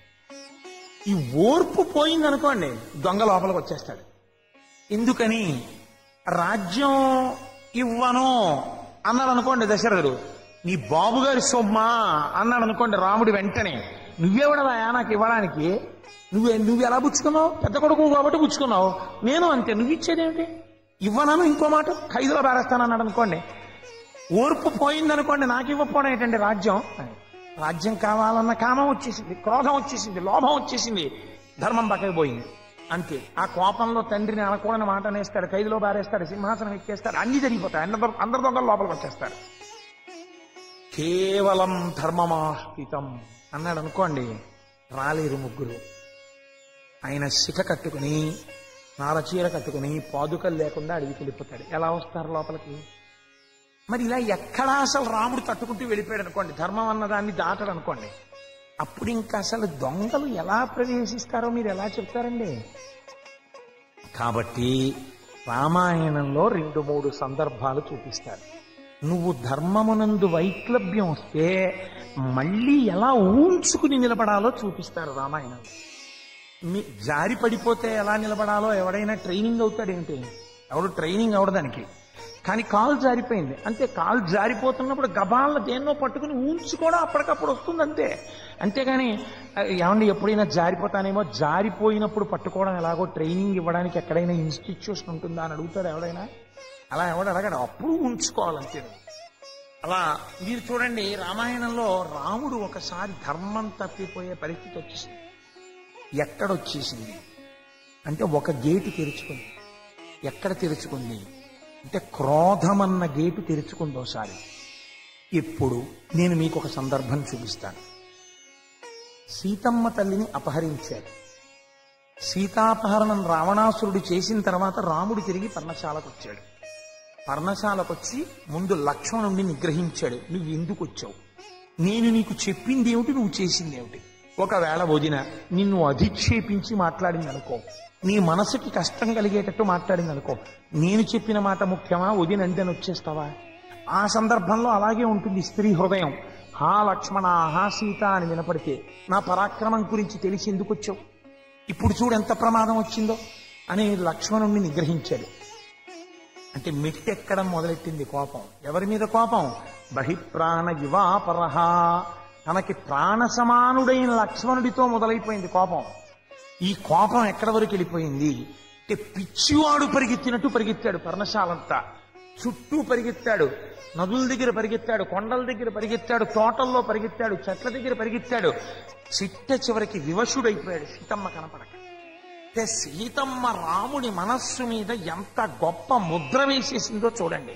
ఈ ఓర్పు పోయిందనుకోండి దొంగ లోపలికి వచ్చేస్తాడు ఎందుకని రాజ్యం ఇవ్వను అన్నాడు అనుకోండి దశరథుడు నీ బాబుగారి సొమ్మా అన్నాడు అనుకోండి రాముడు వెంటనే నువ్వెవడదా నాకు ఇవ్వడానికి నువ్వే నువ్వు ఎలా పుచ్చుకున్నావు పెద్ద కొడుకు కాబట్టి పుచ్చుకున్నావు నేను అంతే నువ్వు ఇచ్చేదేమిటి ఇవ్వనను ఇంకో మాట ఖైదులో పారేస్తానన్నాడు అనుకోండి ఓర్పు పోయిందనుకోండి నాకు ఇవ్వకపోవడం ఏంటండి రాజ్యం రాజ్యం కావాలన్న కామం వచ్చేసింది క్రోధం వచ్చేసింది లోభం వచ్చేసింది ధర్మం పక్కకి పోయింది అంతే ఆ కోపంలో తండ్రిని అనకూడని మాట అనేస్తాడు ఖైదులో బారేస్తాడు సింహాసనం ఎక్కేస్తాడు అన్ని జరిగిపోతాయి అందరు అందరి దొంగలు లోపలికి వచ్చేస్తారు కేవలం ధర్మమాహితం అన్నాడు అనుకోండి రాలేరు ముగ్గురు ఆయన శిఖ కట్టుకుని నారచీర కట్టుకుని పాదుకలు లేకుండా అడిగి వెళ్ళిపోతాడు ఎలా వస్తారు లోపలికి మరి ఇలా ఎక్కడా అసలు రాముడు తట్టుకుంటూ వెళ్ళిపోయాడు అనుకోండి ధర్మం అన్నదాన్ని దాటడు అనుకోండి అప్పుడు ఇంకా అసలు దొంగలు ఎలా ప్రవేశిస్తారో మీరు ఎలా చెప్తారండి కాబట్టి రామాయణంలో రెండు మూడు సందర్భాలు చూపిస్తారు నువ్వు ధర్మమునందు వైక్లభ్యం వస్తే మళ్ళీ ఎలా ఊంచుకుని నిలబడాలో చూపిస్తారు రామాయణంలో మీ జారి పడిపోతే ఎలా నిలబడాలో ఎవడైనా ట్రైనింగ్ అవుతాడేంటి ఎవడు ట్రైనింగ్ అవడదానికి కానీ కాలు జారిపోయింది అంతే కాలు జారిపోతున్నప్పుడు గబాలను దేన్నో పట్టుకుని ఊంచుకోవడం అప్పటికప్పుడు వస్తుంది అంతే అంతేగాని ఆ, ఏమండి ఎప్పుడైనా జారిపోతానేమో జారిపోయినప్పుడు పట్టుకోవడం ఎలాగో ట్రైనింగ్ ఇవ్వడానికి ఎక్కడైనా ఇన్స్టిట్యూషన్ ఉంటుందా అని అడుగుతాడు ఎవడైనా అలా ఎవడు అడగడు అప్పుడు ఉంచుకోవాలంతే నువ్వు. అలా మీరు చూడండి రామాయణంలో రాముడు ఒకసారి ధర్మం తప్పిపోయే పరిస్థితి వచ్చేసింది ఎక్కడొచ్చేసింది అంటే ఒక గేటు తెరుచుకుంది ఎక్కడ తెరుచుకుంది అంటే క్రోధమన్న గేటు తెరుచుకుంది ఒకసారి ఇప్పుడు నేను మీకు ఒక సందర్భం చూపిస్తాను సీతమ్మ తల్లిని అపహరించారు సీతాపహరణం రావణాసురుడు చేసిన తర్వాత రాముడు తిరిగి పర్ణశాలకు వచ్చాడు పర్ణశాలకు వచ్చి ముందు లక్ష్మణుడిని నిగ్రహించాడు నువ్వు ఎందుకు వచ్చావు నేను నీకు చెప్పింది ఏమిటి నువ్వు చేసింది ఏమిటి ఒకవేళ వదిన నిన్ను అధిక్షేపించి మాట్లాడింది అనుకో నీ మనసుకి కష్టం కలిగేటట్టు మాట్లాడింది అనుకో నేను చెప్పిన మాట ముఖ్యమా వదిన అంటే వచ్చేస్తావా ఆ సందర్భంలో అలాగే ఉంటుంది స్త్రీ హృదయం హా లక్ష్మణ హా సీత అని వినపడితే నా పరాక్రమం గురించి తెలిసి ఎందుకు వచ్చావు ఇప్పుడు చూడు ఎంత ప్రమాదం వచ్చిందో అని లక్ష్మణుణ్ణి నిగ్రహించాడు అంటే మిట్టెక్కడం మొదలెట్టింది కోపం ఎవరి మీద కోపం బహిప్రాణ యువాపరహ తనకి ప్రాణ సమానుడైన లక్ష్మణుడితో మొదలైపోయింది కోపం ఈ కోపం ఎక్కడ వరకు వెళ్ళిపోయింది అంటే పిచ్చివాడు పరిగెత్తినట్టు పరిగెత్తాడు పర్ణశాలంతా చుట్టూ పరిగెత్తాడు నదుల దగ్గర పరిగెత్తాడు కొండల దగ్గర పరిగెత్తాడు తోటల్లో పరిగెత్తాడు చెట్ల దగ్గర పరిగెత్తాడు చిట్ట చివరికి వివశుడైపోయాడు సీతమ్మ కనపడక అంటే సీతమ్మ రాముడి మనస్సు మీద ఎంత గొప్ప ముద్ర వేసేసిందో చూడండి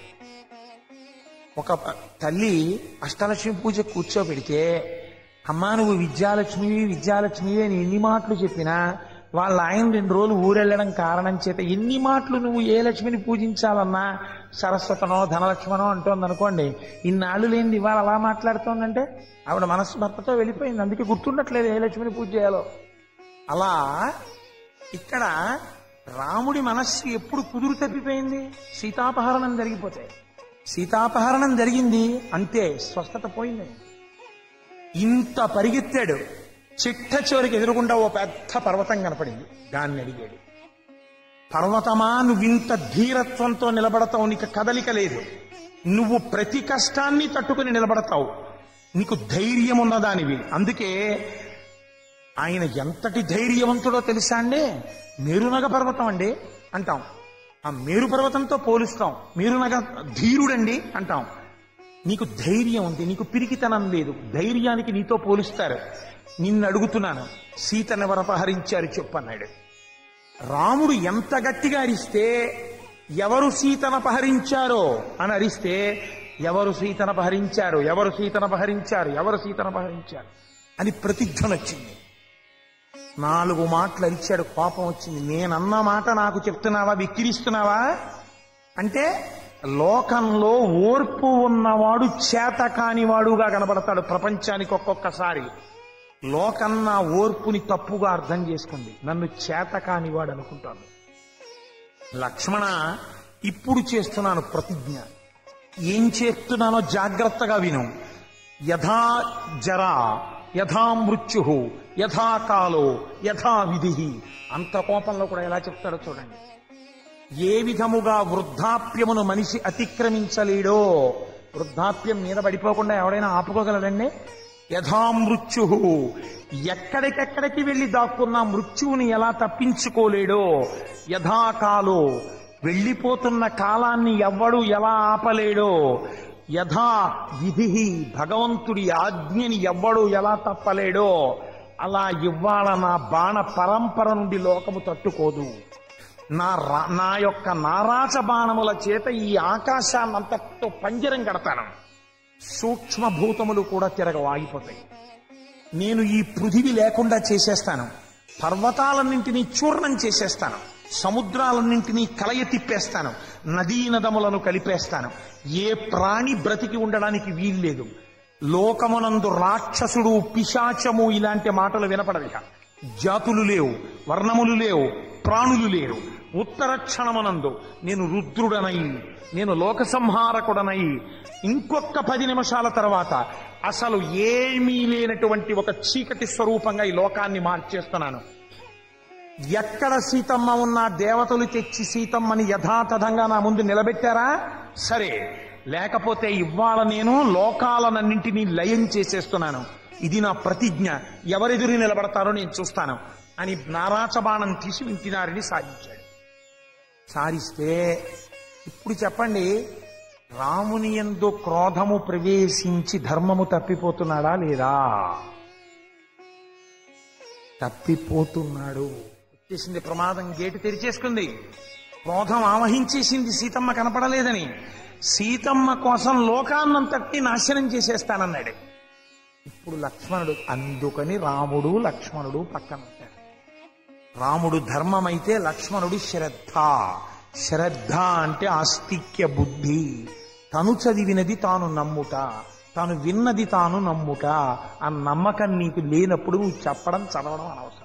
ఒక ప- తల్లి అష్టలక్ష్మి పూజ కూర్చోబెడితే అమ్మా నువ్వు విద్యాలక్ష్మివి విద్యాలక్ష్మివి అని ఎన్ని మాటలు చెప్పినా వాళ్ళ ఆయన రెండు రోజులు ఊరెళ్ళడం కారణం చేత ఎన్ని మాటలు నువ్వు ఏ లక్ష్మిని పూజించాలన్నా సరస్వతనో ధనలక్ష్మనో అంటోంది అనుకోండి ఇన్నాళ్ళు లేనిది ఇవాళ అలా మాట్లాడుతోందంటే ఆవిడ మనస్సు భర్తతో వెళ్ళిపోయింది అందుకే గుర్తుండట్లేదు ఏ లక్ష్మిని పూజ చేయాలో అలా ఇక్కడ రాముడి మనస్సు ఎప్పుడు కుదురు తప్పిపోయింది సీతాపహరణం జరిగిపోతే సీతాపహరణం జరిగింది అంతే స్వస్థత పోయింది ఇంత పరిగెత్తాడు చిట్ట చివరికి ఎదురుగుండా ఓ పెద్ద పర్వతం కనపడింది దాన్ని అడిగాడు పర్వతమా నువ్వింత ధీరత్వంతో నిలబడతావు నీకు కదలిక లేదు నువ్వు ప్రతి కష్టాన్ని తట్టుకుని నిలబడతావు నీకు ధైర్యం ఉన్నదానివి అందుకే ఆయన ఎంతటి ధైర్యవంతుడో తెలుసా అండి మేరునగ పర్వతం అండి అంటాం ఆ మేరు పర్వతంతో పోలుస్తాం మేరునగ ధీరుడండి అంటాం నీకు ధైర్యం ఉంది నీకు పిరికితనం లేదు ధైర్యానికి నీతో పోలుస్తారు నిన్ను అడుగుతున్నాను సీతను ఎవరు అపహరించారు చెప్పన్నాడు రాముడు ఎంత గట్టిగా అరిస్తే ఎవరు సీతను అపహరించారో అని అరిస్తే ఎవరు సీతను అపహరించారు ఎవరు సీతను అపహరించారు ఎవరు సీతను అపహరించారు అని ప్రతిధ్వని వచ్చింది నాలుగు మాటలు అరిచాడు కోపం వచ్చింది నేనన్న మాట నాకు చెప్తున్నావా విక్కిరిస్తున్నావా అంటే లోకంలో ఓర్పు ఉన్నవాడు చేత కానివాడుగా కనబడతాడు ప్రపంచానికి ఒక్కొక్కసారి లోకం నా ఓర్పుని తప్పుగా అర్థం చేసుకుంది నన్ను చేత కానివాడు అనుకుంటాను లక్ష్మణ ఇప్పుడు చేస్తున్నాను ప్రతిజ్ఞ ఏం చేస్తున్నానో జాగ్రత్తగా విను యథా జరా యథా మృత్యు యథా కాలో యథా విధి అంత కోపంలో కూడా ఎలా చెప్తాడో చూడండి ఏ విధముగా వృద్ధాప్యమును మనిషి అతిక్రమించలేడో వృద్ధాప్యం మీద పడిపోకుండా ఎవడైనా ఆపుకోగలడండి యథా మృత్యు ఎక్కడికెక్కడికి వెళ్లి దాక్కున్న మృత్యువుని ఎలా తప్పించుకోలేడో యథాకాలో వెళ్ళిపోతున్న కాలాన్ని ఎవ్వడు ఎలా ఆపలేడో యథా విధి భగవంతుడి ఆజ్ఞని ఎవ్వడు ఎలా తప్పలేడో అలా ఇవ్వాల నా బాణ పరంపర నుండి లోకము తట్టుకోదు నా రా- నా యొక్క నారాచ బాణముల చేత ఈ ఆకాశాన్నంతటితో పంజరం కడతాను సూక్ష్మభూతములు కూడా తిరగ ఆగిపోతాయి నేను ఈ పృథివి లేకుండా చేసేస్తాను పర్వతాలన్నింటినీ చూర్ణం చేసేస్తాను సముద్రాలన్నింటినీ కలయ తిప్పేస్తాను నదీ నదములను కలిపేస్తాను ఏ ప్రాణి బ్రతికి ఉండడానికి వీల్లేదు లోకమునందు రాక్షసుడు పిశాచము ఇలాంటి మాటలు వినపడవిక జాతులు లేవు వర్ణములు లేవు ప్రాణులు లేరు ఉత్తర క్షణమునందు నేను రుద్రుడనై నేను లోక సంహారకుడనై ఇంకొక పది నిమిషాల తర్వాత అసలు ఏమీ లేనటువంటి ఒక చీకటి స్వరూపంగా ఈ లోకాన్ని మార్చేస్తున్నాను ఎక్కడ సీతమ్మ ఉన్నా దేవతలు తెచ్చి సీతమ్మని యథాతథంగా నా ముందు నిలబెట్టారా సరే లేకపోతే ఇవాళ నేను లోకాలనన్నింటినీ లయం చేసేస్తున్నాను ఇది నా ప్రతిజ్ఞ ఎవరెదురు నిలబడతారో నేను చూస్తాను అని నారాచబాణం తీసి వింటినారిని సాధించాడు సారిస్తే ఇప్పుడు చెప్పండి రాముని ఎందు క్రోధము ప్రవేశించి ధర్మము తప్పిపోతున్నాడా లేదా తప్పిపోతున్నాడు వచ్చేసింది ప్రమాదం గేటు తెరిచేసుకుంది క్రోధం ఆవహించేసింది సీతమ్మ కనపడలేదని సీతమ్మ కోసం లోకాన్నంతటి నాశనం చేసేస్తానన్నాడు ఇప్పుడు లక్ష్మణుడు అందుకని రాముడు లక్ష్మణుడు పక్కన ఉంటారు రాముడు ధర్మమైతే లక్ష్మణుడు శ్రద్ధ శ్రద్ధ అంటే ఆస్తిక్య బుద్ధి తను చదివినది తాను నమ్ముట తాను విన్నది తాను నమ్ముట ఆ నమ్మకం నీకు లేనప్పుడు నువ్వు చెప్పడం చదవడం అనవసరం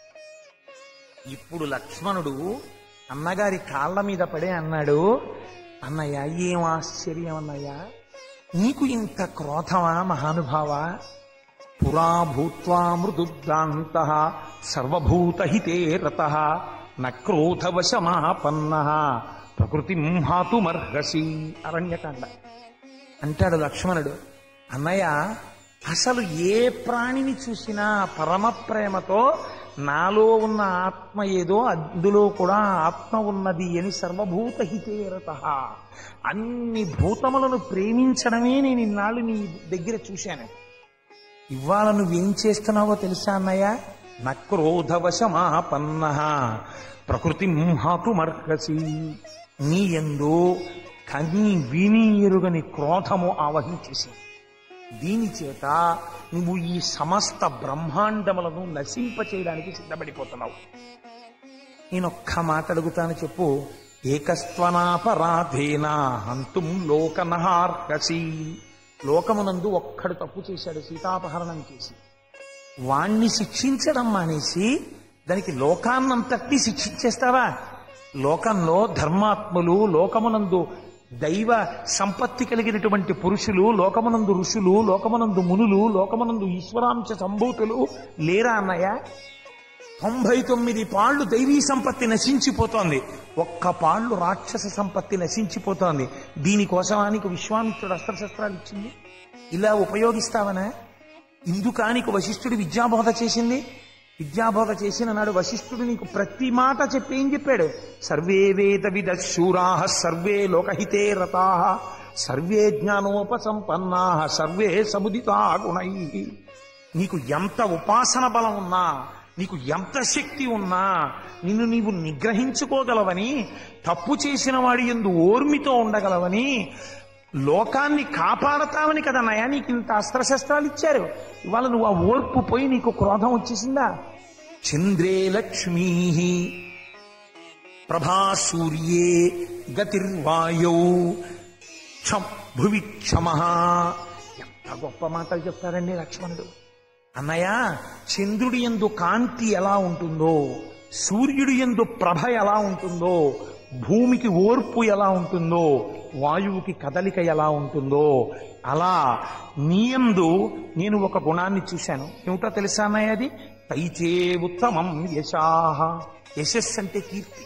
ఇప్పుడు లక్ష్మణుడు అన్నగారి కాళ్ళ మీద పడే అన్నాడు అన్నయ్య ఏం ఆశ్చర్యం అన్నయ్య నీకు ఇంత క్రోధమా మహానుభావా పురా భూత్వా మృదుద్రాంత సర్వభూతహితే రత నక్రోధవశమాపన్న ప్రకృతి హాతుమర్హసి అరణ్యకాండ అంటాడు లక్ష్మణుడు అన్నయ్య అసలు ఏ ప్రాణిని చూసినా పరమ ప్రేమతో నాలో ఉన్న ఆత్మ ఏదో అందులో కూడా ఆత్మ ఉన్నది అని సర్వభూత హితేరత అన్ని భూతములను ప్రేమించడమే నేను ఇన్నాళ్ళు నీ దగ్గర చూశాను ఇవాళ నువ్వేం చేస్తున్నావో తెలుసా అన్నయ్య నక్రోధవశమాపన్న ప్రకృతి హాతుమర్హసి నీ ఎందు కని విని ఎరుగని క్రోధము ఆవహించేసి దీని చేత నువ్వు ఈ సమస్త బ్రహ్మాండములను నశింపచేయడానికి సిద్ధపడిపోతున్నావు నేనొక్క మాట అడుగుతాను చెప్పు ఏకస్త్వనాపరాధేన హంతుం లోకనహార్హసి లోకమునందు ఒక్కడు తప్పు చేశాడు సీతాపహరణం చేసి వాణ్ణి శిక్షించడం మానేసి దానికి లోకాన్నంతటి శిక్షించేస్తావా లోకంలో ధర్మాత్ములు లోకమునందు దైవ సంపత్తి కలిగినటువంటి పురుషులు లోకమునందు ఋషులు లోకమునందు మునులు లోకమునందు ఈశ్వరాంశ సంభూతులు లేరా అన్నయ్య తొంభై తొమ్మిది పాళ్ళు దైవీ సంపత్తి నశించిపోతోంది ఒక్క పాళ్ళు రాక్షస సంపత్తి నశించిపోతోంది దీనికోసమానికి విశ్వామిత్రుడు అస్త్రశస్త్రాలు ఇచ్చింది ఇలా ఉపయోగిస్తావనా ఇందుకానికి వశిష్ఠుడు విద్యాబోధ చేసింది విద్యాబోధ చేసిన నాడు వశిష్ఠుడు నీకు ప్రతి మాట చెప్పి ఏం చెప్పాడు సర్వే వేద విద శూరా సర్వే లోకహితే రతా సర్వే జ్ఞానోపసంపన్నా సర్వే సముదితా గుణై నీకు ఎంత ఉపాసన బలం ఉన్నా నీకు ఎంత శక్తి ఉన్నా నిన్ను నీవు నిగ్రహించుకోగలవని తప్పు చేసిన వాడి ఎందు ఓర్మితో ఉండగలవని లోకాన్ని కాపాడతామని కదా నయా నీకు ఇంత అస్త్రశస్త్రాలు ఇచ్చారు ఇవాళ నువ్వు ఆ ఓర్పు పోయి నీకు క్రోధం వచ్చేసిందా చంద్రే లక్ష్మీ ప్రభా సూర్యే గతిర్వాయౌ క్షం భువి క్షమ ఎంత గొప్ప మాటలు చెప్తారండి లక్ష్మణుడు అన్నయ్య చంద్రుడి ఎందు కాంతి ఎలా ఉంటుందో సూర్యుడి ఎందు ప్రభ ఎలా ఉంటుందో భూమికి ఓర్పు ఎలా ఉంటుందో వాయువుకి కదలిక ఎలా ఉంటుందో అలా నీయందు నేను ఒక గుణాన్ని చూశాను ఏమిటో తెలుసా అన్నయ్య అది తైచే ఉత్తమం యశాహ యశస్సు అంటే కీర్తి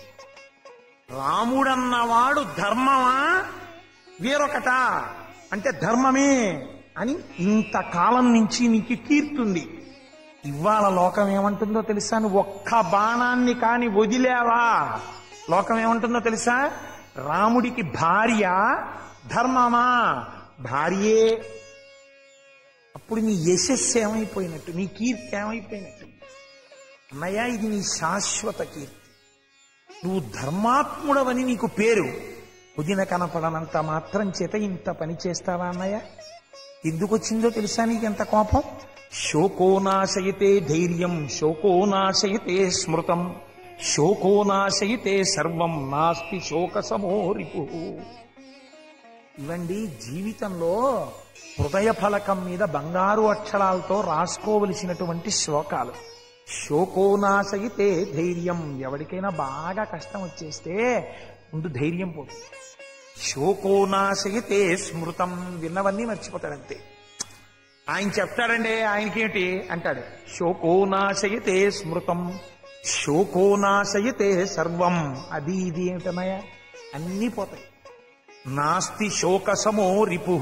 రాముడన్నవాడు ధర్మమా వేరొకట అంటే ధర్మమే అని ఇంతకాలం నుంచి నీకు కీర్తుంది ఇవాళ లోకం ఏమంటుందో తెలుసా నువ్వు ఒక్క బాణాన్ని కాని వదిలేవా లోకం ఏమంటుందో తెలుసా రాముడికి భార్య ధర్మమా భార్యే అప్పుడు నీ యశస్సు ఏమైపోయినట్టు నీ కీర్తి ఏమైపోయినట్టు అన్నయ్య ఇది నీ శాశ్వత కీర్తి నువ్వు ధర్మాత్ముడవని నీకు పేరు పుదిన కనపడనంత మాత్రం చేత ఇంత పని చేస్తావా అన్నయ్య ఎందుకు వచ్చిందో తెలుసా నీకు ఎంత కోపం శోకోనాశయతే ధైర్యం శోకోనాశయతే స్మృతం శోకోనాశయతే సర్వం నాస్తి శోక సమోరిపు ఇవండి జీవితంలో హృదయ ఫలకం మీద బంగారు అక్షరాలతో రాసుకోవలసినటువంటి శ్లోకాలు శోకోనాశయితే ధైర్యం ఎవరికైనా బాగా కష్టం వచ్చేస్తే ముందు ధైర్యం పోతుంది శోకోనాశయితే స్మృతం విన్నవన్నీ మర్చిపోతాడంతే ఆయన చెప్తాడండి ఆయనకేంటి అంటాడు శోకోనాశయతే స్మృతం శోకోనాశయతే సర్వం అది ఇది ఏమిటన్నాయా అన్నీ పోతాయి నాస్తి శోకసమో రిపు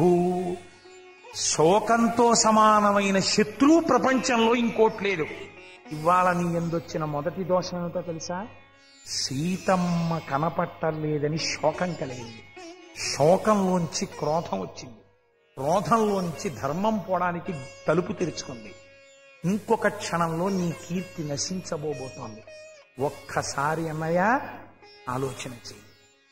శోకంతో సమానమైన శత్రువు ప్రపంచంలో ఇంకోటి లేదు ఇవాళ నీ ఎందొచ్చిన మొదటి దోషం ఏమిటో తెలుసా సీతమ్మ కనపట్టలేదని శోకం కలిగింది శోకంలోంచి క్రోధం వచ్చింది క్రోధంలోంచి ధర్మం పోవడానికి తలుపు తెరుచుకుంది ఇంకొక క్షణంలో నీ కీర్తి నశించబోబోతోంది ఒక్కసారి అన్నయ్య ఆలోచన చెయ్యి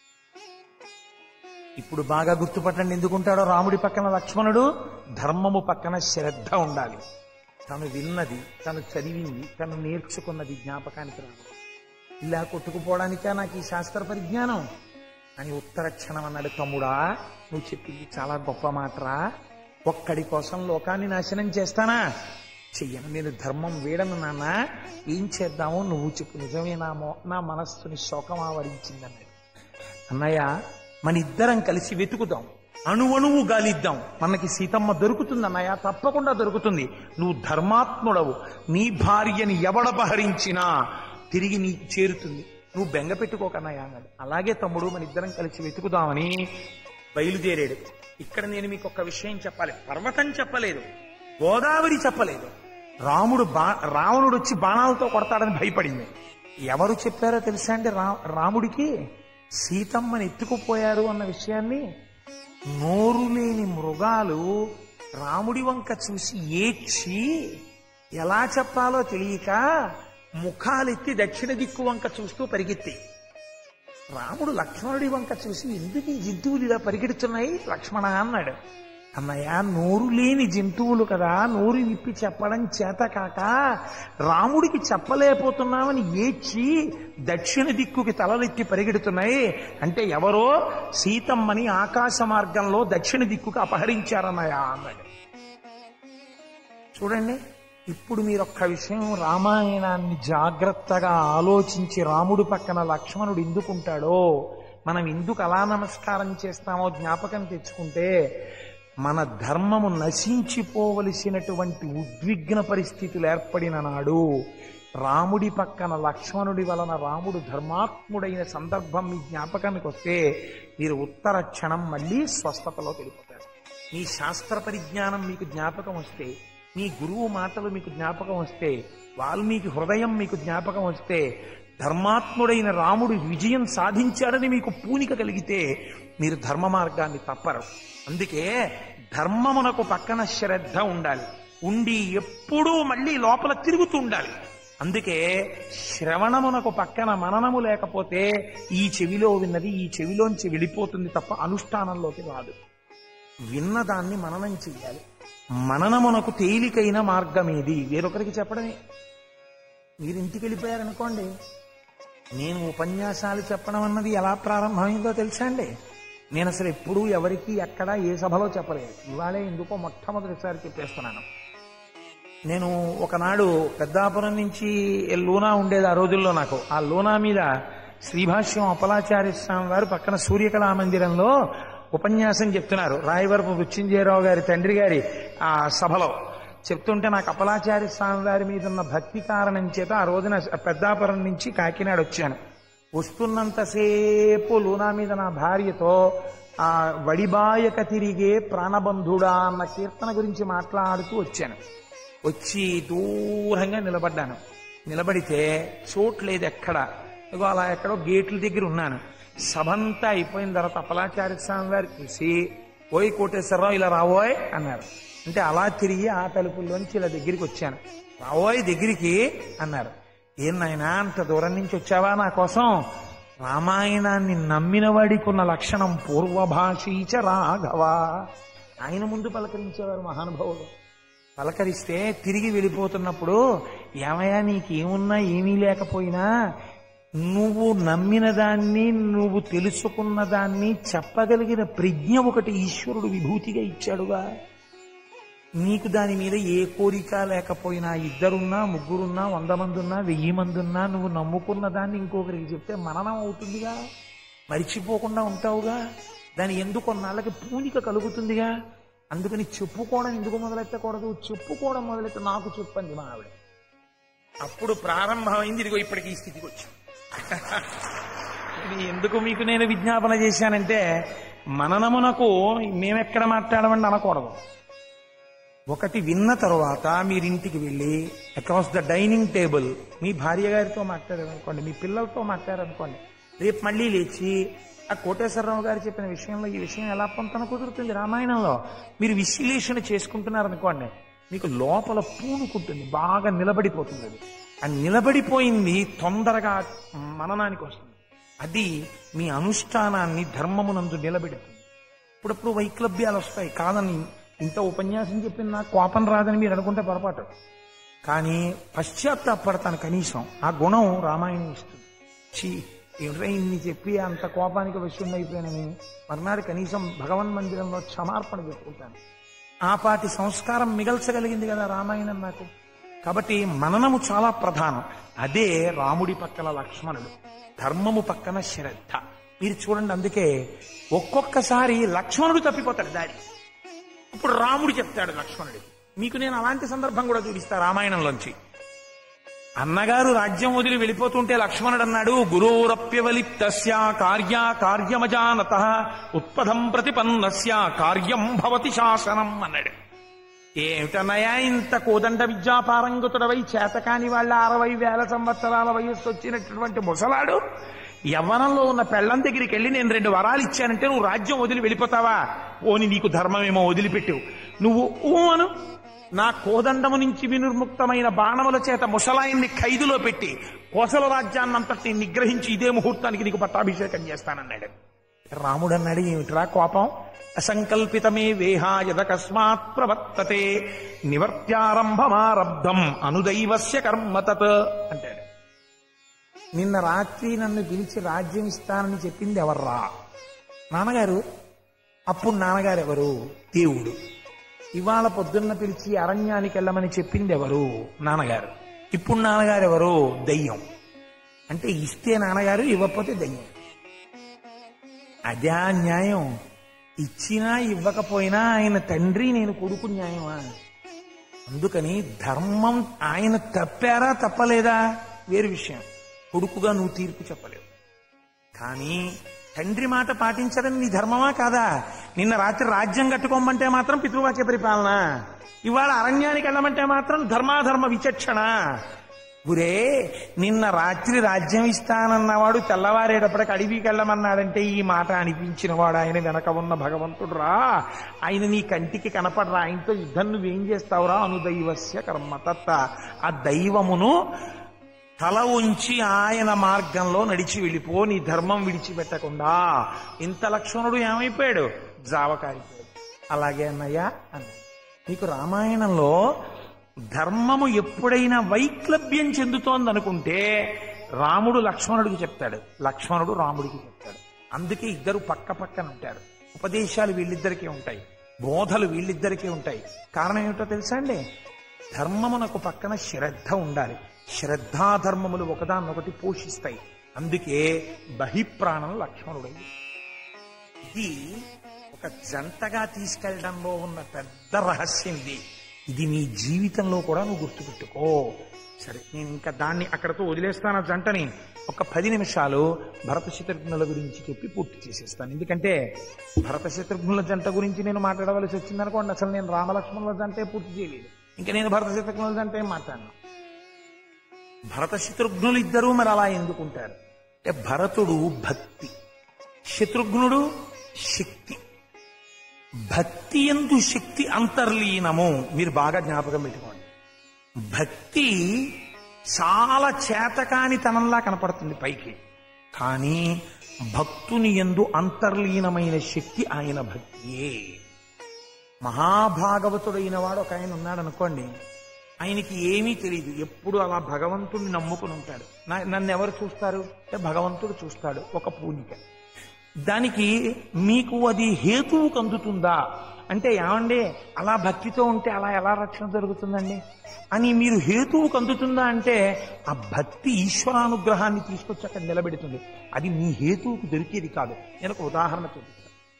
ఇప్పుడు బాగా గుర్తుపట్టండి ఎందుకుంటాడో రాముడి పక్కన లక్ష్మణుడు ధర్మము పక్కన శ్రద్ధ ఉండాలి తను విన్నది తను చదివింది తను నేర్చుకున్నది జ్ఞాపకానికి రాదు ఇలా కొట్టుకుపోవడానికా నాకు ఈ శాస్త్ర పరిజ్ఞానం అని ఉత్తర క్షణం అన్నాడు తమ్ముడా నువ్వు చెప్పింది చాలా గొప్ప మాటరా ఒక్కడి కోసం లోకాన్ని నాశనం చేస్తానా చెయ్యను నేను ధర్మం వేడను నాన్న ఏం చేద్దామో నువ్వు చెప్పు నిజమే నా మో నా మనస్సుని శోకం ఆవరించిందన్నాడు అన్నయ్య మన ఇద్దరం కలిసి వెతుకుదాం అణువణువు గాలిద్దాం మనకి సీతమ్మ దొరుకుతుంది అన్నయ్య తప్పకుండా దొరుకుతుంది నువ్వు ధర్మాత్ముడవు నీ భార్యని ఎవడపహరించినా తిరిగి నీ చేరుతుంది నువ్వు బెంగ పెట్టుకోకన్నయ్య అన్నాడు అలాగే తమ్ముడు మన ఇద్దరం కలిసి వెతుకుదామని బయలుదేరాడు ఇక్కడ నేను మీకు ఒక విషయం చెప్పాలి పర్వతం చెప్పలేదు గోదావరి చెప్పలేదు రాముడు బా రావణుడు వచ్చి బాణాలతో కొడతాడని భయపడింది ఎవరు చెప్పారో తెలుసా అండి రా రాముడికి సీతమ్మని ఎత్తుకుపోయారు అన్న విషయాన్ని నోరు లేని మృగాలు రాముడి వంక చూసి ఏడ్చి ఎలా చెప్పాలో తెలియక ముఖాలెత్తి దక్షిణ దిక్కు వంక చూస్తూ పరిగెత్తి రాముడు లక్ష్మణుడి వంక చూసి ఎందుకు ఈ జంతువులు ఇలా పరిగెడుతున్నాయి లక్ష్మణ అన్నాడు అన్నయ్య నోరు లేని జంతువులు కదా నోరు విప్పి చెప్పడం చేత కాక రాముడికి చెప్పలేకపోతున్నామని ఏడ్చి దక్షిణ దిక్కుకి తలలెత్తి పరిగెడుతున్నాయి అంటే ఎవరో సీతమ్మని ఆకాశ మార్గంలో దక్షిణ దిక్కుకి అపహరించారన్నయ్య అన్నాడు చూడండి ఇప్పుడు మీరు ఒక్క విషయం రామాయణాన్ని జాగ్రత్తగా ఆలోచించి రాముడి పక్కన లక్ష్మణుడు ఎందుకుంటాడో మనం ఎందుకు అలా నమస్కారం చేస్తామో జ్ఞాపకం తెచ్చుకుంటే మన ధర్మము నశించిపోవలసినటువంటి ఉద్విగ్న పరిస్థితులు ఏర్పడిన నాడు రాముడి పక్కన లక్ష్మణుడి వలన రాముడు ధర్మాత్ముడైన సందర్భం మీ జ్ఞాపకానికి వస్తే మీరు ఉత్తర క్షణం మళ్ళీ స్వస్థతలో వెళ్ళిపోతారు మీ శాస్త్ర పరిజ్ఞానం మీకు జ్ఞాపకం వస్తే మీ గురువు మాటలు మీకు జ్ఞాపకం వస్తే వాల్మీకి హృదయం మీకు జ్ఞాపకం వస్తే ధర్మాత్ముడైన రాముడు విజయం సాధించాడని మీకు పూనిక కలిగితే మీరు ధర్మ మార్గాన్ని తప్పరు అందుకే ధర్మమునకు పక్కన శ్రద్ధ ఉండాలి ఉండి ఎప్పుడూ మళ్ళీ లోపల తిరుగుతూ ఉండాలి అందుకే శ్రవణమునకు పక్కన మననము లేకపోతే ఈ చెవిలో విన్నది ఈ చెవిలోంచి వెళ్ళిపోతుంది తప్ప అనుష్ఠానంలోకి రాదు విన్నదాన్ని మననం చెయ్యాలి మననమునకు తేలికైన మార్గం ఏది వేరొకరికి చెప్పడమే మీరు ఇంటికి వెళ్ళిపోయారనుకోండి నేను ఉపన్యాసాలు చెప్పడం అన్నది ఎలా ప్రారంభమైందో తెలుసా అండి నేను అసలు ఎప్పుడూ ఎవరికి ఎక్కడ ఏ సభలో చెప్పలేదు ఇవాళే ఎందుకో మొట్టమొదటిసారి చెప్పేస్తున్నాను నేను ఒకనాడు పెద్దాపురం నుంచి లూనా ఉండేది ఆ రోజుల్లో నాకు ఆ లూనా మీద శ్రీభాష్యం అపలాచార్య స్వామి వారు పక్కన సూర్యకళా మందిరంలో ఉపన్యాసం చెప్తున్నారు రాయవరపు మృత్యుంజయరావు గారి తండ్రి గారి ఆ సభలో చెప్తుంటే నాకు అపలాచార్య స్వామి వారి మీద ఉన్న భక్తి కారణం చేత ఆ రోజున పెద్దాపురం నుంచి కాకినాడ వచ్చాను వస్తున్నంతసేపు లూనా మీద నా భార్యతో ఆ వడిబాయక తిరిగే ప్రాణబంధుడా అన్న కీర్తన గురించి మాట్లాడుతూ వచ్చాను వచ్చి దూరంగా నిలబడ్డాను నిలబడితే చోటు లేదు ఎక్కడ ఇగో అలా ఎక్కడో గేట్ల దగ్గర ఉన్నాను సభంతా అయిపోయిన తర్వాత అప్పలాచార్య స్వామి వారు చూసి ఓయ్ కోటేశ్వరరావు ఇలా రావోయ్ అన్నారు అంటే అలా తిరిగి ఆ తలుపుల్లోంచి ఇలా దగ్గరికి వచ్చాను రావోయ్ దగ్గరికి అన్నారు ఏం నాయనా అంత దూరం నుంచి వచ్చావా నా కోసం రామాయణాన్ని నమ్మిన వాడికున్న లక్షణం పూర్వభాషీచ రాఘవ ఆయన ముందు పలకరించేవారు మహానుభావులు పలకరిస్తే తిరిగి వెళ్ళిపోతున్నప్పుడు ఏమయ్యా నీకేమున్నా ఏమీ లేకపోయినా నువ్వు నమ్మిన దాన్ని నువ్వు తెలుసుకున్న దాన్ని చెప్పగలిగిన ప్రజ్ఞ ఒకటి ఈశ్వరుడు విభూతిగా ఇచ్చాడుగా నీకు దాని మీద ఏ కోరిక లేకపోయినా ఇద్దరున్నా ముగ్గురున్నా వంద మంది ఉన్నా వెయ్యి మంది ఉన్నా నువ్వు నమ్ముకున్న దాన్ని ఇంకొకరికి చెప్తే మననం అవుతుందిగా మరిచిపోకుండా ఉంటావుగా దాని ఎందుకు కొన్నాళ్ళకి పూనిక కలుగుతుందిగా అందుకని చెప్పుకోవడం ఎందుకు మొదలెట్టకూడదు చెప్పుకోవడం మొదలెట్ట నాకు చెప్పండి మా ఆవిడ అప్పుడు ప్రారంభమైంది ఇదిగో ఇప్పటికి ఈ స్థితికి వచ్చింది ఇది ఎందుకు మీకు నేను విజ్ఞాపన చేశానంటే మననమునకు మేమెక్కడ మాట్లాడమండి అనకూడదు ఒకటి విన్న తర్వాత మీరింటికి వెళ్ళి అక్రాస్ ద డైనింగ్ టేబుల్ మీ భార్య గారితో మాట్లాడారనుకోండి మీ పిల్లలతో మాట్లాడారనుకోండి రేపు మళ్ళీ లేచి ఆ కోటేశ్వరరావు గారు చెప్పిన విషయంలో ఈ విషయం ఎలా పొంతన కుదురుతుంది రామాయణంలో మీరు విశ్లేషణ చేసుకుంటున్నారనుకోండి మీకు లోపల పూనుకుంటుంది బాగా నిలబడిపోతుంది అది ఆ నిలబడిపోయింది తొందరగా మననానికి వస్తుంది అది మీ అనుష్ఠానాన్ని ధర్మమునందు నిలబెడుతుంది ఇప్పుడప్పుడు వైక్లభ్యాలు వస్తాయి కాదని ఇంత ఉపన్యాసం చెప్పిన నాకు కోపం రాదని మీరు అనుకుంటే పొరపాటు కానీ పశ్చాత్తాపడతాను కనీసం ఆ గుణం రామాయణం ఇస్తుంది చీ ఏమిట్రా ఇన్ని చెప్పి అంత కోపానికి వశుణ్ణి అయిపోయానని మర్నాడు కనీసం భగవన్ మందిరంలో క్షమార్పణ చెప్పుకుంటాను ఆ పాటి సంస్కారం మిగల్చగలిగింది కదా రామాయణం నాకు కాబట్టి మననము చాలా ప్రధానం అదే రాముడి పక్కన లక్ష్మణుడు ధర్మము పక్కన శ్రద్ధ మీరు చూడండి అందుకే ఒక్కొక్కసారి లక్ష్మణుడు తప్పిపోతాడు దారి ఇప్పుడు రాముడు చెప్తాడు లక్ష్మణుడికి మీకు నేను అలాంటి సందర్భం కూడా చూపిస్తా రామాయణంలోంచి అన్నగారు రాజ్యం వదిలి వెళ్ళిపోతుంటే లక్ష్మణుడు అన్నాడు గురోరప్యవలిప్తస్య కార్య కార్యమజానత ఉత్పదం ప్రతిపన్నస్య కార్యం భవతి శాసనం అన్నాడు ఏమిటన్నయా ఇంత కోదండ విద్యాపారంగతుడవై చేతకాని వాళ్ళ అరవై వేల సంవత్సరాల వయస్సు వచ్చినటువంటి ముసలాడు యవ్వనంలో ఉన్న పెళ్ళం దగ్గరికి వెళ్ళి నేను రెండు వరాలు ఇచ్చానంటే నువ్వు రాజ్యం వదిలి వెళ్ళిపోతావా ఓని నీకు ధర్మమేమో వదిలిపెట్టు నువ్వు ఊ అను నా కోదండము నుంచి వినిర్ముక్తమైన బాణముల చేత ముసలాయన్ని ఖైదులో పెట్టి కోసల రాజ్యాన్నంతటిని నిగ్రహించి ఇదే ముహూర్తానికి నీకు పట్టాభిషేకం చేస్తానన్నాడు రాముడు అన్నాడు ఏమిట్రా కోపం అసంకల్పితమే వేహాయదకస్మాత్ ప్రవర్తతే నివర్త్యారంభమారబ్ధం అనుదైవస్య కర్మ తత్ అంటాడు నిన్న రాత్రి నన్ను పిలిచి రాజ్యం ఇస్తానని చెప్పింది ఎవర్రా నాన్నగారు అప్పుడు నాన్నగారు ఎవరు దేవుడు ఇవాళ పొద్దున్న పిలిచి అరణ్యానికి వెళ్ళమని చెప్పింది ఎవరు నాన్నగారు ఇప్పుడు నాన్నగారు ఎవరు దయ్యం అంటే ఇస్తే నాన్నగారు ఇవ్వకపోతే దయ్యం అదే న్యాయం ఇచ్చినా ఇవ్వకపోయినా ఆయన తండ్రి నేను కొడుకు న్యాయమా అందుకని ధర్మం ఆయన తప్పారా తప్పలేదా వేరు విషయం కొడుకుగా నువ్వు తీర్పు చెప్పలేవు కానీ తండ్రి మాట పాటించడం నీ ధర్మమా కాదా నిన్న రాత్రి రాజ్యం కట్టుకోమంటే మాత్రం పితృవాక్య పరిపాలన ఇవాళ అరణ్యానికి వెళ్ళమంటే మాత్రం ధర్మాధర్మ విచక్షణ గురే నిన్న రాత్రి రాజ్యం ఇస్తానన్నవాడు తెల్లవారేటప్పటికి అడవికి వెళ్ళమన్నాడంటే ఈ మాట అనిపించిన వాడు ఆయన వెనక ఉన్న భగవంతుడు రా ఆయన నీ కంటికి కనపడరా ఆయనతో యుద్ధం నువ్వేం చేస్తావురా అనుదైవస్య కర్మ తత్త ఆ దైవమును తల ఉంచి ఆయన మార్గంలో నడిచి వెళ్ళిపో నీ ధర్మం విడిచిపెట్టకుండా ఇంత లక్ష్మణుడు ఏమైపోయాడు జావకారిపోయాడు అలాగే అన్నయ్య అన్నాడు నీకు రామాయణంలో ధర్మము ఎప్పుడైనా వైక్లభ్యం చెందుతోందనుకుంటే రాముడు లక్ష్మణుడికి చెప్తాడు లక్ష్మణుడు రాముడికి చెప్తాడు అందుకే ఇద్దరు పక్క పక్కన ఉంటారు ఉపదేశాలు వీళ్ళిద్దరికీ ఉంటాయి బోధలు వీళ్ళిద్దరికీ ఉంటాయి కారణం ఏమిటో తెలుసా అండి ధర్మమునకు పక్కన శ్రద్ధ ఉండాలి శ్రద్ధాధర్మములు ఒకదాన్నొకటి పోషిస్తాయి అందుకే బహిప్రాణం లక్ష్మణుడై ఇది ఒక జంటగా తీసుకెళ్లడంలో ఉన్న పెద్ద రహస్యం ఇది ఇది నీ జీవితంలో కూడా నువ్వు గుర్తుపెట్టుకో సరే నేను ఇంకా దాన్ని అక్కడతో వదిలేస్తాను ఆ జంటని ఒక పది నిమిషాలు భరత శత్రుఘ్నుల గురించి చెప్పి పూర్తి చేసేస్తాను ఎందుకంటే భరత శత్రుఘ్నుల జంట గురించి నేను మాట్లాడవలసి వచ్చిందనుకోండి అసలు నేను రామలక్ష్మణుల జంటే పూర్తి చేయలేదు ఇంకా నేను భరత శత్రుఘ్నుల జంట ఏం మాట్లాడను భరత శత్రుఘ్నులు ఇద్దరూ మరి అలా ఎందుకుంటారు అంటే భరతుడు భక్తి శత్రుఘ్నుడు శక్తి భక్తి ఎందు శక్తి అంతర్లీనము మీరు బాగా జ్ఞాపకం పెట్టుకోండి భక్తి చాలా చేతకానితనంలా కనపడుతుంది పైకి కానీ భక్తుని ఎందు అంతర్లీనమైన శక్తి ఆయన భక్తియే మహాభాగవతుడైన వాడు ఒక ఆయన ఉన్నాడు అనుకోండి ఆయనకి ఏమీ తెలియదు ఎప్పుడు అలా భగవంతుడిని నమ్ముకుని ఉంటాడు నా- నన్ను ఎవరు చూస్తారు అంటే భగవంతుడు చూస్తాడు ఒక పూనిక దానికి మీకు అది హేతువుకు అందుతుందా అంటే ఏమండి అలా భక్తితో ఉంటే అలా ఎలా రక్షణ జరుగుతుందండి అని మీరు హేతువుకు అందుతుందా అంటే ఆ భక్తి ఈశ్వరానుగ్రహాన్ని తీసుకొచ్చి అక్కడ నిలబెడుతుంది అది మీ హేతువుకు దొరికేది కాదు నేను ఒక ఉదాహరణ చూపిస్తాను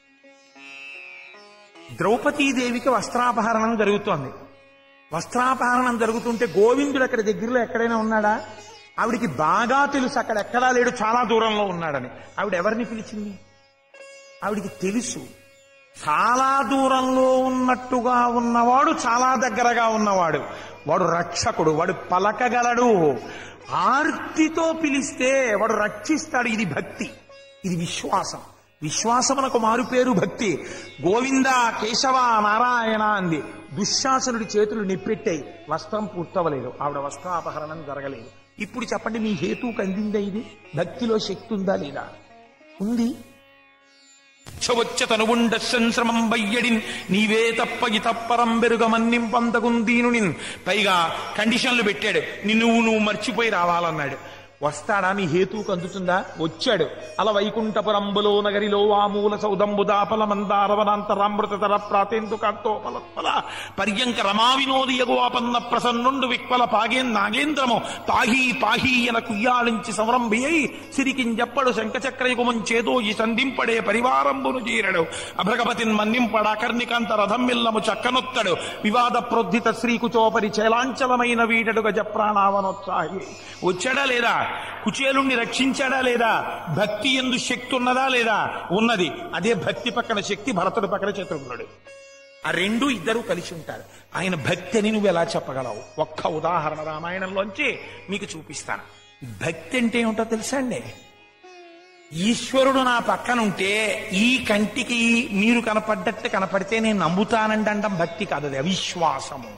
ద్రౌపదీదేవికి వస్త్రాపహరణం జరుగుతోంది వస్త్రాపహరణం జరుగుతుంటే గోవిందుడు అక్కడ దగ్గరలో ఎక్కడైనా ఉన్నాడా ఆవిడికి బాగా తెలుసు అక్కడ ఎక్కడా లేడు చాలా దూరంలో ఉన్నాడని ఆవిడ ఎవరిని పిలిచింది ఆవిడికి తెలుసు చాలా దూరంలో ఉన్నట్టుగా ఉన్నవాడు చాలా దగ్గరగా ఉన్నవాడు వాడు రక్షకుడు వాడు పలకగలడు ఆర్తితో పిలిస్తే వాడు రక్షిస్తాడు ఇది భక్తి ఇది విశ్వాసం విశ్వాసమునకు మారు పేరు భక్తి గోవింద కేశవ నారాయణ అంది దుశ్శాసనుడి చేతులు నిప్పెట్టాయి వస్త్రం పూర్తవలేదు ఆవిడ వస్త్రాపహరణం జరగలేదు ఇప్పుడు చెప్పండి మీ హేతువుకు అందిందా ఇది భక్తిలో శక్తి ఉందా లేదా ఉంది వచ్చ తనువుండ సంశ్రమం వయ్యడిన్ నీవే తప్ప ఇతప్పరం బెరుగమన్నిం పంతకుందీనునిన్ పైగా కండిషన్లు పెట్టాడు నిన్ను నువ్వు మర్చిపోయి రావాలన్నాడు వస్తాడా మీ హేతువుకు అందుతుందా వచ్చాడు అల వైకుంఠపురంబులో నగరిలో వామూల సౌదంబు దాపల మందారవనాంతరామృతర ప్రాతేందు కాంతోపలత్పల పర్యంక రమా వినోది యగువాపన్న ప్రసన్నుండు విక్వల పాగే నాగేంద్రము పాహీ పాహీ ఎన కుయ్యాళించి సంరంభియై సిరికింజప్పడు శంఖచక్రయుగముం చేదో ఈ సంధింపడే పరివారంబును జీరడు అభ్రగపతిన్ మన్నింపడ కర్ణికాంత రథం మిల్లము చక్కనొత్తడు వివాద ప్రోద్ధిత శ్రీకుచోపరి చేలాంచలమైన వీడడు గజ ప్రాణావనోత్సాహి వచ్చాడా లేదా కుచేలుణ్ణి రక్షించాడా లేదా భక్తి ఎందు శక్తి ఉన్నదా లేదా ఉన్నది అదే భక్తి పక్కన శక్తి భరతుడి పక్కన చతుర్గుణుడు ఆ రెండు ఇద్దరు కలిసి ఉంటారు ఆయన భక్తి అని నువ్వు ఎలా చెప్పగలవు ఒక్క ఉదాహరణ రామాయణంలోంచి మీకు చూపిస్తాను భక్తి అంటే ఏమిటో తెలుసా అండి ఈశ్వరుడు నా పక్కన ఉంటే ఈ కంటికి మీరు కనపడ్డట్టు కనపడితే నేను నమ్ముతానండి అంటాం భక్తి కాదు అది అవిశ్వాసము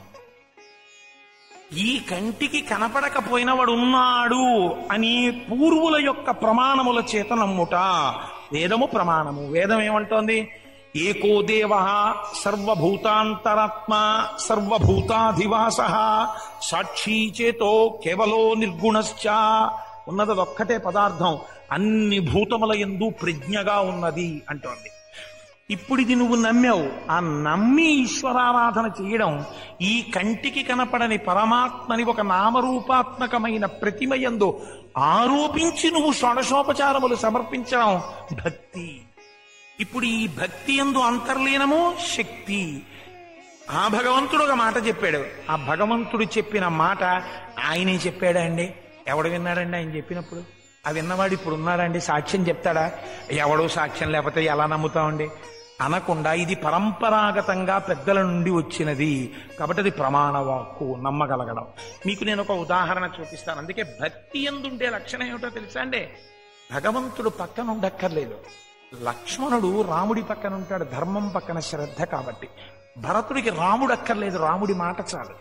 ఈ కంటికి కనపడకపోయిన వాడు ఉన్నాడు అని పూర్వుల యొక్క ప్రమాణముల చేత నమ్ముట వేదము ప్రమాణము వేదం ఏమంటోంది ఏకో దేవ సర్వభూతాంతరాత్మ సర్వభూతాధివాస సాక్షీ చేతో కేవలో నిర్గుణశ్చ ఉన్నది ఒక్కటే పదార్థం అన్ని భూతముల ఎందు ప్రజ్ఞగా ఉన్నది అంటోంది ఇప్పుడు ఇది నువ్వు నమ్మావు ఆ నమ్మి ఈశ్వరారాధన చేయడం ఈ కంటికి కనపడని పరమాత్మని ఒక నామరూపాత్మకమైన ప్రతిమయందు ఆరోపించి నువ్వు షోడశోపచారములు సమర్పించడం భక్తి ఇప్పుడు ఈ భక్తి ఎందు అంతర్లీనము శక్తి ఆ భగవంతుడు ఒక మాట చెప్పాడు ఆ భగవంతుడు చెప్పిన మాట ఆయనే చెప్పాడా అండి ఎవడు విన్నాడండి ఆయన చెప్పినప్పుడు ఆ విన్నవాడు ఇప్పుడు ఉన్నాడండి సాక్ష్యం చెప్తాడా ఎవడో సాక్ష్యం లేకపోతే ఎలా నమ్ముతామండి అనకుండా ఇది పరంపరాగతంగా పెద్దల నుండి వచ్చినది కాబట్టి అది ప్రమాణ వాక్కు నమ్మగలగడం మీకు నేను ఒక ఉదాహరణ చూపిస్తాను అందుకే భక్తి ఎందుండే లక్షణం ఏమిటో తెలుసా అండి భగవంతుడు పక్కన ఉండక్కర్లేదు లక్ష్మణుడు రాముడి పక్కన ఉంటాడు ధర్మం పక్కన శ్రద్ధ కాబట్టి భరతుడికి రాముడు అక్కర్లేదు రాముడి మాట చాలు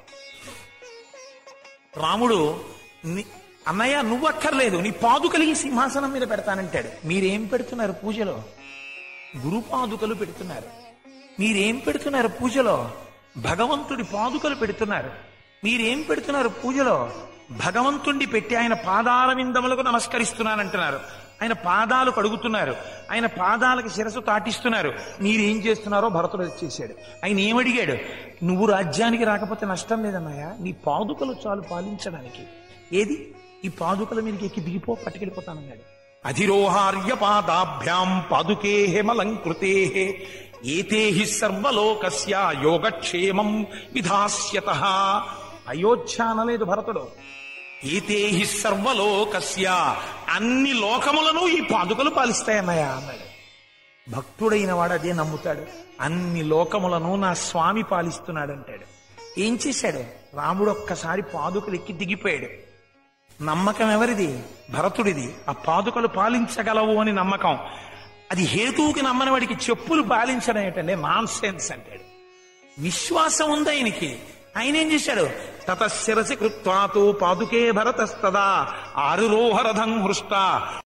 రాముడు ని- అన్నయ్య నువ్వు అక్కర్లేదు నీ పాదుకలు ఈ సింహాసనం మీద పెడతానంటాడు మీరేం పెడుతున్నారు పూజలో గురు పాదుకలు పెడుతున్నారు మీరేం పెడుతున్నారు పూజలో భగవంతుడి పాదుకలు పెడుతున్నారు మీరేం పెడుతున్నారు పూజలో భగవంతుణ్ణి పెట్టి ఆయన పాదాల విందములకు నమస్కరిస్తున్నానంటున్నారు ఆయన పాదాలు కడుగుతున్నారు ఆయన పాదాలకు శిరస్సు తాటిస్తున్నారు మీరేం చేస్తున్నారో భరతుడు చేశాడు ఆయన ఏమడిగాడు నువ్వు రాజ్యానికి రాకపోతే నష్టం లేదన్నాయా నీ పాదుకలు చాలు పాలించడానికి ఏది ఈ పాదుకల మీదకి ఎక్కి దిగిపో పట్టుకెళ్ళిపోతానన్నాడు అధిరోహార్య పాదాభ్యాం పాదుకే హేమలంకృతే ఏతే హి సర్వలోకస్య యోగక్షేమం విధాస్యత అయోధ్య అనలేదు భరతుడు ఏతేహి సర్వలోకస్య అన్ని లోకములను ఈ పాదుకలు పాలిస్తాయన్నయ్య అన్నాడు భక్తుడైన వాడు అదే నమ్ముతాడు అన్ని లోకములను నా స్వామి పాలిస్తున్నాడంటాడు ఏం చేశాడు రాముడు ఒక్కసారి పాదుకలు ఎక్కి దిగిపోయాడు నమ్మకం ఎవరిది భరతుడిది ఆ పాదుకలు పాలించగలవు అని నమ్మకం అది హేతువుకి నమ్మని వాడికి చెప్పులు పాలించడం ఏంటంటే నాన్ సెన్స్ అంటాడు విశ్వాసం ఉంది ఆయనకి ఆయన ఏం చేశాడు తతశిరసి కృత్వాతో పాదుకే భరతస్తదా ఆరురోహరథం హృష్ట